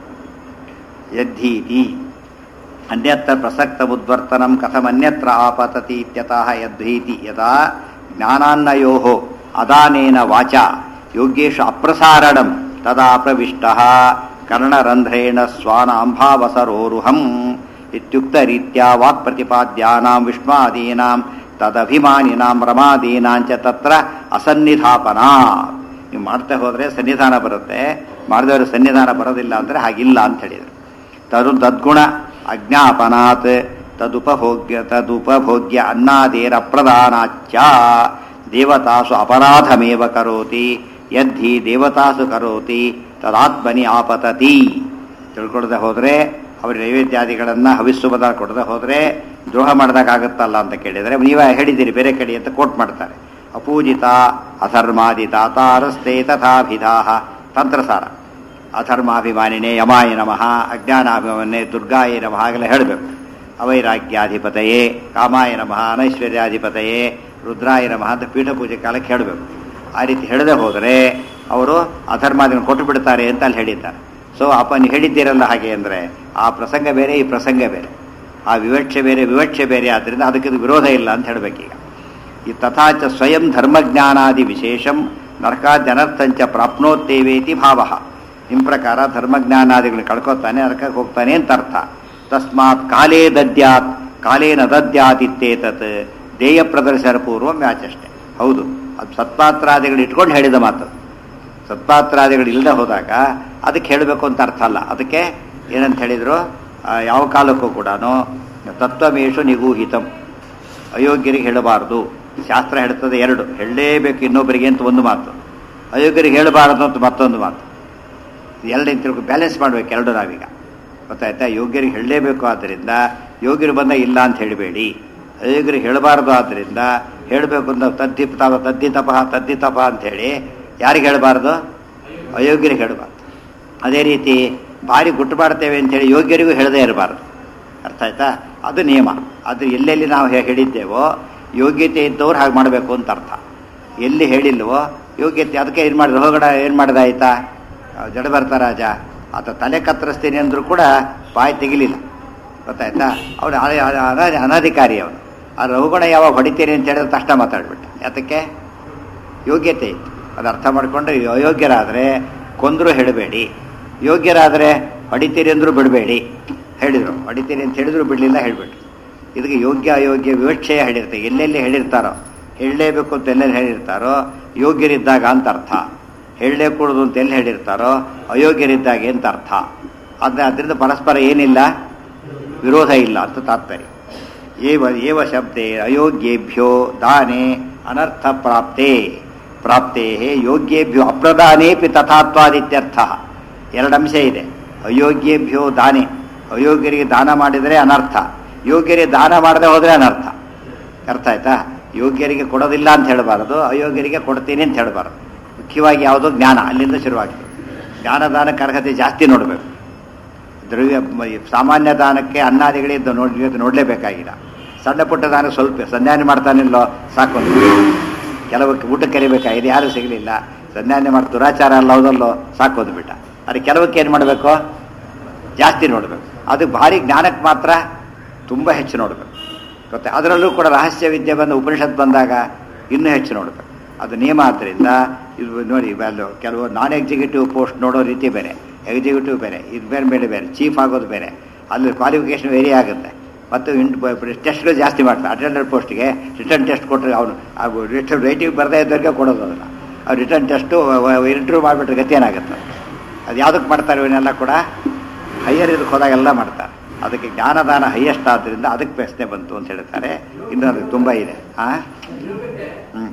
ಯದ್ಧೀತಿ ಅನ್ಯತ್ರ ಪ್ರಸಕ್ತ ಉದ್ವರ್ತನಂ ಕಥಮನ್ಯತ್ರ ಆಪತತಿ ಇತ್ಯತಃ ಯದ್ಧೀತಿ ಯದಾ ಜ್ಞಾನಾನ್ನಯೋ ಅದಾನೇನ ವಾಚ ಯೋಗ್ಯೇಶು ಅಪ್ರಸಾರಣಂ ತದಾ ಪ್ರವಿಷ್ಟ ಕರ್ಣರಂಧ್ರೇಣ ಸ್ವಾನಾಂಭಾವಸರೋರುಹಂ ಇತ್ಯುಕ್ತ ರೀತ್ಯಾ ವಾಕ್ ಪ್ರತಿಪಾದ್ಯಾನಾಂ ವಿಷ್ಣಾದೀನಾಂ ತದಭಿಮಾನಿನಾಂ ರಮಾದೀನಾಂಚ ತತ್ರ ಅಸನ್ನಿಧಾಪನಾ ನೀವು ಮಾಡ್ತಾ ಹೋದರೆ ಸನ್ನಿಧಾನ ಬರುತ್ತೆ ಮಾಡಿದವರು ಸನ್ನಿಧಾನ ಬರೋದಿಲ್ಲ ಅಂದರೆ ಹಾಗಿಲ್ಲ ಅಂತ ಹೇಳಿದರು ತದು ತದ್ಗುಣ ಅಜ್ಞಾಪನಾತ್ ತದುಪಭೋಗ್ಯ ತದುಪಭೋಗ್ಯ ಅನ್ನದೇರಪ್ರದಾನಾಚ್ಚ ದೇವತಾಸು ಅಪರಾಧಮೇವ ಕರೋತಿ ಯದ್ಧಿ ದೇವತಾಸು ಕರೋತಿ ತದಾತ್ಮನಿ ಆಪತತಿ ತಿಳ್ಕೊಳ್ದೆ ಹೋದರೆ ಅವ್ರ ನೈವೇದ್ಯಾದಿಗಳನ್ನು ಹವಿಸ್ಸು ಪದಾರ್ಥ ಕೊಡದೆ ಹೋದರೆ ದ್ರೋಹ ಮಾಡಿದಾಗತ್ತಲ್ಲ ಅಂತ ಕೇಳಿದರೆ ನೀವೇ ಹೇಳಿದ್ದೀರಿ ಬೇರೆ ಕಡೆ ಅಂತ ಕೋಟ್ ಮಾಡ್ತಾರೆ ಅಪೂಜಿತ ಅಧರ್ಮಾದಿತ ತಾರಸ್ತೆ ತಥಾಭಿಧಾಹ ತಂತ್ರಸಾರ ಅಧರ್ಮಾಭಿಮಾನಿನೇ ಯಮಾಯ ನಮಃ ಅಜ್ಞಾನಾಭಿಮಾನೇ ದುರ್ಗಾಯ ನಮಃ ಹಾಗೆಲ್ಲ ಹೇಳಬೇಕು ಅವೈರಾಗ್ಯಾಧಿಪತಯೇ ಕಾಮಾಯ ನಮಃ ಅನೈಶ್ವರ್ಯಾಧಿಪತಯೇ ರುದ್ರಾಯ ನಮಃ ಅಂತ ಪೀಠ ಪೂಜೆ ಕಾಲಕ್ಕೆ ಹೇಳಬೇಕು ಆ ರೀತಿ ಹೇಳದೆ ಹೋದರೆ ಅವರು ಅಧರ್ಮಾದಿಗಳನ್ನು ಕೊಟ್ಟು ಬಿಡ್ತಾರೆ ಅಂತ ಅಲ್ಲಿ ಹೇಳಿದ್ದಾರೆ ಸೊ ಅಪ್ಪ ನೀವು ಹೇಳಿದ್ದೀರಲ್ಲ ಹಾಗೆ ಅಂದರೆ ಆ ಪ್ರಸಂಗ ಬೇರೆ ಈ ಪ್ರಸಂಗ ಬೇರೆ ಆ ವಿವಕ್ಷೆ ಬೇರೆ ವಿವಕ್ಷೆ ಬೇರೆ ಆದ್ದರಿಂದ ಅದಕ್ಕೆ ಇದು ವಿರೋಧ ಇಲ್ಲ ಅಂತ ಹೇಳಬೇಕೀಗ ಈ ತಥಾಚ ಸ್ವಯಂ ಧರ್ಮಜ್ಞಾನಾದಿ ವಿಶೇಷಂ ನರಕಾದ್ಯನರ್ಥಂಚ ಪ್ರಾಪ್ನೋತ್ತೇವೇತಿ ಭಾವ ನಿಮ್ಮ ಪ್ರಕಾರ ಧರ್ಮಜ್ಞಾನಾದಿಗಳನ್ನ ಕಳ್ಕೊತಾನೆ ನರಕಕ್ಕೆ ಹೋಗ್ತಾನೆ ಅಂತ ಅರ್ಥ ತಸ್ಮಾತ್ ಕಾಲೇ ದದ್ಯಾತ್ ಕಾಲೇನ ದದ್ಯಾತ್ ಇತ್ತೇತತ್ ದೇಯ ಪ್ರದರ್ಶನ ಪೂರ್ವ ಮ್ಯಾಚ್ ಅಷ್ಟೇ ಹೌದು ಅದು ಸತ್ಪಾತ್ರಾದಿಗಳು ಇಟ್ಕೊಂಡು ಹೇಳಿದ ಮಾತು ಸತ್ಪಾತ್ರಾದಿಗಳು ಇಲ್ಲದೆ ಹೋದಾಗ ಅದಕ್ಕೆ ಹೇಳಬೇಕು ಅಂತ ಅರ್ಥ ಅಲ್ಲ ಅದಕ್ಕೆ ಏನಂತ ಹೇಳಿದ್ರು ಆ, ಯಾವ ಕಾಲಕ್ಕೂ ಕೂಡ ತತ್ವಮೇಶು ನಿಗೂಹಿತಂ ಅಯೋಗ್ಯರಿಗೆ ಹೇಳಬಾರದು ಶಾಸ್ತ್ರ ಹೇಳ್ತದೆ ಎರಡು ಹೇಳಲೇಬೇಕು ಇನ್ನೊಬ್ಬರಿಗೆ ಅಂತ ಒಂದು ಮಾತು ಅಯೋಗ್ಯರಿಗೆ ಹೇಳಬಾರದು ಅಂತ ಮತ್ತೊಂದು ಮಾತು ಎರಡು ತಿಳ್ಕೊ ಬ್ಯಾಲೆನ್ಸ್ ಮಾಡ್ಬೇಕು ಎರಡು ನಾವೀಗ ಗೊತ್ತಾಯ್ತಾ ಯೋಗ್ಯರಿಗೆ ಹೇಳಲೇಬೇಕು ಆದ್ದರಿಂದ ಯೋಗ್ಯರು ಬಂದ ಇಲ್ಲ ಅಂತ ಹೇಳಬೇಡಿ ಅಯೋಗ್ಯರಿಗೆ ಹೇಳಬಾರದು ಆದ್ದರಿಂದ ಹೇಳಬೇಕು ಅಂತ ತದ್ದಿ ತಪ ತದ್ದಿ ತಪ ತದ್ದಿ ತಪ ಅಂಥೇಳಿ ಯಾರಿಗೆ ಹೇಳಬಾರ್ದು ಅಯೋಗ್ಯರಿಗೆ ಹೇಳಬಾರ್ದು ಅದೇ ರೀತಿ ಭಾರಿ ಗುಟ್ಟು ಮಾಡ್ತೇವೆ ಅಂತೇಳಿ ಯೋಗ್ಯರಿಗೂ ಹೇಳದೇ ಇರಬಾರ್ದು ಅರ್ಥ ಆಯ್ತಾ ಅದು ನಿಯಮ ಅದು ಎಲ್ಲೆಲ್ಲಿ ನಾವು ಹೇ- ಹೇಳಿದ್ದೇವೋ ಯೋಗ್ಯತೆ ಇದ್ದವ್ರು ಹಾಗೆ ಮಾಡಬೇಕು ಅಂತ ಅರ್ಥ ಎಲ್ಲಿ ಹೇಳಿಲ್ವೋ ಯೋಗ್ಯತೆ ಅದಕ್ಕೆ ಏನು ಮಾಡಿದ್ರು ಹೋಗಡ ಏನು ಮಾಡಿದ ಆಯ್ತಾ ಜಡ ಬರ್ತಾ ರಾಜ ಆತ ತಲೆ ಕತ್ತರಿಸ್ತೀನಿ ಅಂದರೂ ಕೂಡ ಬಾಯಿ ತೆಗಿಲಿಲ್ಲ ಗೊತ್ತಾಯ್ತಾ ಅವನು ಅನಧಿಕಾರಿ ಅವನು ಆ ರಘುಗಣ ಯಾವಾಗ ಹೊಡಿತೀರಿ ಅಂತ ಹೇಳಿದ್ರೆ ತಕ್ಷಣ ಮಾತಾಡ್ಬಿಟ್ಟ ಯಾತಕ್ಕೆ ಯೋಗ್ಯತೆ ಇತ್ತು ಅದು ಅರ್ಥ ಮಾಡಿಕೊಂಡು ಅಯೋಗ್ಯರಾದರೆ ಕೊಂದರೂ ಹೇಳಬೇಡಿ ಯೋಗ್ಯರಾದರೆ ಹೊಡಿತೀರಿ ಅಂದರೂ ಬಿಡಬೇಡಿ ಹೇಳಿದರು ಹೊಡಿತೀರಿ ಅಂತ ಹೇಳಿದ್ರು ಬಿಡಲಿಲ್ಲ ಹೇಳಿಬಿಟ್ರು ಇದಕ್ಕೆ ಯೋಗ್ಯ ಅಯೋಗ್ಯ ವಿವಕ್ಷೆಯ ಹೇಳಿರ್ತಾರೆ ಎಲ್ಲೆಲ್ಲಿ ಹೇಳಿರ್ತಾರೋ ಹೇಳಲೇಬೇಕು ಅಂತ ಎಲ್ಲೆಲ್ಲಿ ಹೇಳಿರ್ತಾರೋ ಯೋಗ್ಯರಿದ್ದಾಗ ಅಂತ ಅರ್ಥ ಹೇಳಲೇ ಕೂಡದು ಅಂತ ಎಲ್ಲಿ ಹೇಳಿರ್ತಾರೋ ಅಯೋಗ್ಯರಿದ್ದಾಗ ಅಂತ ಅರ್ಥ ಆದರೆ ಅದರಿಂದ ಪರಸ್ಪರ ಏನಿಲ್ಲ ವಿರೋಧ ಇಲ್ಲ ಅಂತ ತಾತ್ಪರ್ಯ ಏವ ಏವ ಶಬ್ದೆ ಅಯೋಗ್ಯೇಭ್ಯೋ ದಾನೆ ಅನರ್ಥ ಪ್ರಾಪ್ತೆ ಪ್ರಾಪ್ತೇ ಯೋಗ್ಯೇಭ್ಯೋ ಅಪ್ರದಾನೇಪಿ ತಥಾತ್ವಾದಿತ್ಯರ್ಥ ಎರಡು ಅಂಶ ಇದೆ ಅಯೋಗ್ಯೇಭ್ಯೋ ದಾನೆ ಅಯೋಗ್ಯರಿಗೆ ದಾನ ಮಾಡಿದರೆ ಅನರ್ಥ ಯೋಗ್ಯರಿಗೆ ದಾನ ಮಾಡದೆ ಹೋದರೆ ಅನರ್ಥ ಅರ್ಥ ಆಯ್ತಾ ಯೋಗ್ಯರಿಗೆ ಕೊಡೋದಿಲ್ಲ ಅಂತ ಹೇಳಬಾರದು ಅಯೋಗ್ಯರಿಗೆ ಕೊಡ್ತೀನಿ ಅಂತ ಹೇಳಬಾರದು ಮುಖ್ಯವಾಗಿ ಯಾವುದೋ ಜ್ಞಾನ ಅಲ್ಲಿಂದ ಶುರುವಾಗ್ತದೆ ಜ್ಞಾನದಾನಕ್ಕೆ ಅರ್ಹತೆ ಜಾಸ್ತಿ ನೋಡಬೇಕು ದ್ರವ್ಯ ಮ- ಸಾಮಾನ್ಯ ದಾನಕ್ಕೆ ಅನ್ನಾದಿಗಳಿಂದ ನೋಡಿ ನೋಡಲೇಬೇಕಾಗಿಲ್ಲ ಸಣ್ಣ ಪುಟ್ಟ ದಾನ ಸ್ವಲ್ಪ ಸಂಧಾನ ಮಾಡ್ತಾನಿಲ್ಲೋ ಸಾಕು ಒಂದು. ಕೆಲವಕ್ಕೆ ಊಟಕ್ಕೆ ಕರಿಬೇಕಾಗಿದೆ ಯಾರೂ ಸಿಗಲಿಲ್ಲ ಸಂಧಾನ ಮಾಡಿ ದುರಾಚಾರ ಅಲ್ಲ ಹೌದಲ್ಲೋ ಸಾಕು ಬಿಟ್ಟ ಆದರೆ ಕೆಲವಕ್ಕೆ ಏನು ಮಾಡಬೇಕು ಜಾಸ್ತಿ ನೋಡಬೇಕು ಅದು ಭಾರಿ ಜ್ಞಾನಕ್ಕೆ ಮಾತ್ರ ತುಂಬ ಹೆಚ್ಚು ನೋಡಬೇಕು ಗೊತ್ತಾ ಅದರಲ್ಲೂ ಕೂಡ ರಹಸ್ಯ ವಿದ್ಯೆ ಬಂದ ಉಪನಿಷತ್ ಬಂದಾಗ ಇನ್ನೂ ಹೆಚ್ಚು ನೋಡಬೇಕು ಅದು ನಿಯಮ ಆದ್ದರಿಂದ ಇದು ನೋಡಿ ವ್ಯಾಲ್ಯೂ ಕೆಲವು ನಾನ್ ಎಕ್ಸಿಕ್ಯೂಟಿವ್ ಪೋಸ್ಟ್ ನೋಡೋ ರೀತಿ ಬೇರೆ ಎಕ್ಸಿಕ್ಯೂಟಿವ್ ಬೇರೆ ಇದು ಬೇರೆ ಬೇರೆ ಬೇರೆ ಚೀಫ್ ಆಗೋದು ಬೇರೆ ಅಲ್ಲಿ ಕ್ವಾಲಿಫಿಕೇಶನ್ ವೇರಿ ಆಗುತ್ತೆ ಮತ್ತು ಟೆಸ್ಟ್ಗಳು ಜಾಸ್ತಿ ಮಾಡ್ತಾರೆ ಅಟೆಂಡರ್ ಪೋಸ್ಟ್ಗೆ ರಿಟರ್ನ್ ಟೆಸ್ಟ್ ಕೊಟ್ಟರೆ ಅವನು ರಿಟರ್ನ್ ರೈಟಿಂಗ್ ಬರದೇ ಇದ್ದವರಿಗೆ ಕೊಡೋದು ಅದನ್ನು ಅವ್ರು ರಿಟರ್ನ್ ಟೆಸ್ಟು ಇಂಟರ್ವ್ಯೂ ಮಾಡಿಬಿಟ್ರೆ ಗತಿ ಏನಾಗುತ್ತೆ ಅದು ಯಾವುದಕ್ಕೆ ಮಾಡ್ತಾರೆ ಇವನ್ನೆಲ್ಲ ಕೂಡ ಹೈಯರ್ ಇದಕ್ಕೆ ಹೋದಾಗೆಲ್ಲ ಮಾಡ್ತಾರೆ ಅದಕ್ಕೆ ಜ್ಞಾನದಾನ ಹೈಯೆಸ್ಟ್ ಆದ್ದರಿಂದ ಅದಕ್ಕೆ ಪ್ರಶ್ನೆ ಬಂತು ಅಂತ ಹೇಳ್ತಾರೆ ಇನ್ನು ಅದಕ್ಕೆ ತುಂಬ ಇದೆ ಆ ಹ್ಞೂ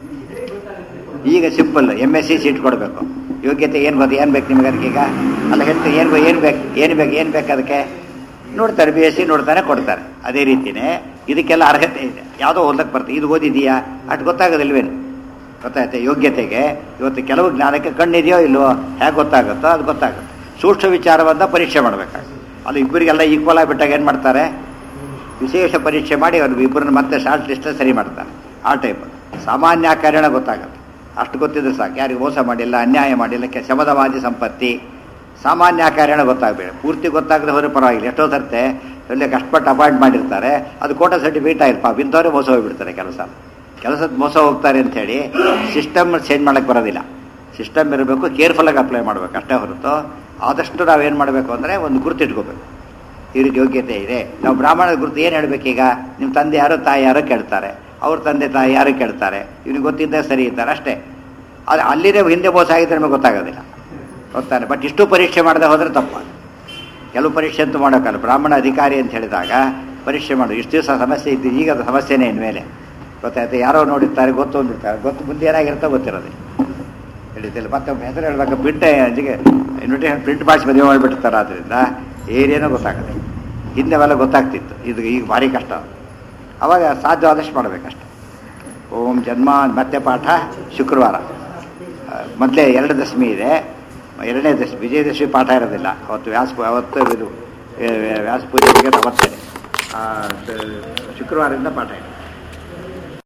ಈಗ simple M S C seat ಕೊಡಬೇಕು ಯೋಗ್ಯತೆ ಏನು ಗೊತ್ತು ಏನು ಬೇಕು ನಿಮಗೆ ಅದಕ್ಕೆ ಈಗ ಅಲ್ಲ ಹೇಳ್ತೀನಿ ಏನು ಏನು ಬೇಕು ಏನು ಬೇಕು ಏನು ಬೇಕು ಅದಕ್ಕೆ ನೋಡ್ತಾರೆ ಬಿ ಎಸ್ ಸಿ ನೋಡ್ತಾನೆ ಕೊಡ್ತಾರೆ ಅದೇ ರೀತಿಯೇ ಇದಕ್ಕೆಲ್ಲ ಅರ್ಹತೆ ಇದೆ ಯಾವುದೋ ಓದಕ್ಕೆ ಬರ್ತದೆ ಇದು ಓದಿದೆಯಾ ಅಷ್ಟು ಗೊತ್ತಾಗೋದಿಲ್ವೇನು ಗೊತ್ತಾಯ್ತು ಯೋಗ್ಯತೆಗೆ ಇವತ್ತು ಕೆಲವು ಜ್ಞಾನಕ್ಕೆ ಕಣ್ಣಿದೆಯೋ ಇಲ್ವೋ ಹೇಗೆ ಗೊತ್ತಾಗುತ್ತೋ ಅದು ಗೊತ್ತಾಗುತ್ತೆ ಸೂಕ್ಷ್ಮ ವಿಚಾರವನ್ನ ಪರೀಕ್ಷೆ ಮಾಡಬೇಕಾಗುತ್ತೆ ಅಲ್ಲಿ ಇಬ್ಬರಿಗೆಲ್ಲ ಈಕ್ವಲ್ ಆಗಿಬಿಟ್ಟಾಗ ಏನು ಮಾಡ್ತಾರೆ ವಿಶೇಷ ಪರೀಕ್ಷೆ ಮಾಡಿ ಅವ್ರಿಗೆ ಇಬ್ಬರನ್ನ ಮತ್ತೆ ಶಾರ್ಟ್ ಲಿಸ್ಟ್ ಸರಿ ಮಾಡ್ತಾರೆ ಆ ಟೈಪ್ ಸಾಮಾನ್ಯ ಕಾರಣ ಗೊತ್ತಾಗುತ್ತೆ ಅಷ್ಟು ಗೊತ್ತಿದ್ರೆ ಸಾಕು ಯಾರಿಗೆ ಮೋಸ ಮಾಡಿಲ್ಲ ಅನ್ಯಾಯ ಮಾಡಿಲ್ಲ ಕೆ ಶಮದವಾದಿ ಸಂಪತ್ತಿ ಸಾಮಾನ್ಯ ಕಾರಣ ಗೊತ್ತಾಗಬೇಡ ಪೂರ್ತಿ ಗೊತ್ತಾಗದೆ ಹೋದ್ರೆ ಪರವಾಗಿಲ್ಲ ಎಷ್ಟೋ ಸರ್ತೆ ಒಳ್ಳೆ ಕಷ್ಟಪಟ್ಟು ಅಪಾಯಿಂಟ್ ಮಾಡಿರ್ತಾರೆ ಅದು ಕೋಟ ಸರ್ಟಿಫಿಕೇಟ್ ಆಗಿಲ್ಲ ಪಾಪ ಇಂಥವ್ರೆ ಮೋಸ ಹೋಗ್ಬಿಡ್ತಾರೆ ಕೆಲಸ ಕೆಲಸದ ಮೋಸ ಹೋಗ್ತಾರೆ ಅಂಥೇಳಿ ಸಿಸ್ಟಮ್ ಚೇಂಜ್ ಮಾಡಕ್ಕೆ ಬರೋದಿಲ್ಲ ಸಿಸ್ಟಮ್ ಇರಬೇಕು ಕೇರ್ಫುಲ್ಲಾಗಿ ಅಪ್ಲೈ ಮಾಡಬೇಕು ಅಷ್ಟೇ ಹೊರತು ಆದಷ್ಟು ನಾವೇನು ಮಾಡಬೇಕು ಅಂದರೆ ಒಂದು ಗುರುತಿಟ್ಕೋಬೇಕು ಇವ್ರಿಗೆ ಯೋಗ್ಯತೆ ಇದೆ ನಾವು ಬ್ರಾಹ್ಮಣದ ಗುರುತು ಏನು ಹೇಳ್ಬೇಕೀಗ ನಿಮ್ಮ ತಂದೆ ಯಾರೋ ತಾಯಿ ಯಾರೋ ಕೇಳ್ತಾರೆ ಅವ್ರ ತಂದೆ ತಾಯಿ ಯಾರು ಕೇಳ್ತಾರೆ ಇವ್ನಿಗೆ ಗೊತ್ತಿದ್ದ ಸರಿ ಇದ್ದಾರೆ ಅಷ್ಟೇ ಅದು ಅಲ್ಲಿದೆ ಹಿಂದೆ ಮೋಸ ಆಗಿದ್ರೆ ನಮಗೆ ಗೊತ್ತಾಗೋದಿಲ್ಲ ಗೊತ್ತಾನೆ ಬಟ್ ಇಷ್ಟು ಪರೀಕ್ಷೆ ಮಾಡದೆ ಹೋದರೆ ತಪ್ಪ ಕೆಲವು ಪರೀಕ್ಷೆ ಅಂತೂ ಮಾಡೋಕ್ಕಲ್ಲ ಬ್ರಾಹ್ಮಣ ಅಧಿಕಾರಿ ಅಂತ ಹೇಳಿದಾಗ ಪರೀಕ್ಷೆ ಮಾಡು ಇಷ್ಟು ದಿವಸ ಸಮಸ್ಯೆ ಇದ್ದು ಈಗ ಅದು ಸಮಸ್ಯೆನೇ ಇನ್ಮೇಲೆ ಗೊತ್ತಾಯ್ತು ಯಾರೋ ನೋಡಿರ್ತಾರೆ ಗೊತ್ತು ಅಂದಿರ್ತಾರೆ ಗೊತ್ತು ಮುಂದೆ ಏನಾಗಿರುತ್ತೋ ಗೊತ್ತಿರೋದಿಲ್ಲ ಹೇಳಿದ್ದಿಲ್ಲ ಮತ್ತೆ ಹೆಸರು ಹೇಳಿದಾಗ ಪ್ರಿಂಟ್ ಅಲ್ಲಿಗೆ ಇನ್ವಿಟೇಷನ್ ಪ್ರಿಂಟ್ ಮಾಡಿಸಿ ಮದುವೆ ಮಾಡಿಬಿಡ್ತಾರೆ ಆದ್ದರಿಂದ ಏನೇನೋ ಗೊತ್ತಾಗುತ್ತೆ ಹಿಂದೆ ಅವೆಲ್ಲ ಗೊತ್ತಾಗ್ತಿತ್ತು ಇದು ಈಗ ಭಾರಿ ಕಷ್ಟ ಅವಾಗ ಸಾಧ್ಯವಾದಷ್ಟು ಮಾಡಬೇಕಷ್ಟೆ ಓಂ ಜನ್ಮ ಮತ್ತೆ ಪಾಠ ಶುಕ್ರವಾರ ಆ, ಮೊದಲೇ ಎರಡು ದಶಮಿ ಇದೆ ಎರಡನೇ ದಶಮಿ ವಿಜಯದಶಮಿ ಪಾಠ ಇರೋದಿಲ್ಲ ಅವತ್ತು ವ್ಯಾಸ ಅವತ್ತು ಇದು ಏ, ವ್ಯಾಸ ಪೂಜೆ ಅವತ್ತೇ ಆ, ದ- ಶುಕ್ರವಾರದಿಂದ ಪಾಠ ಇದೆ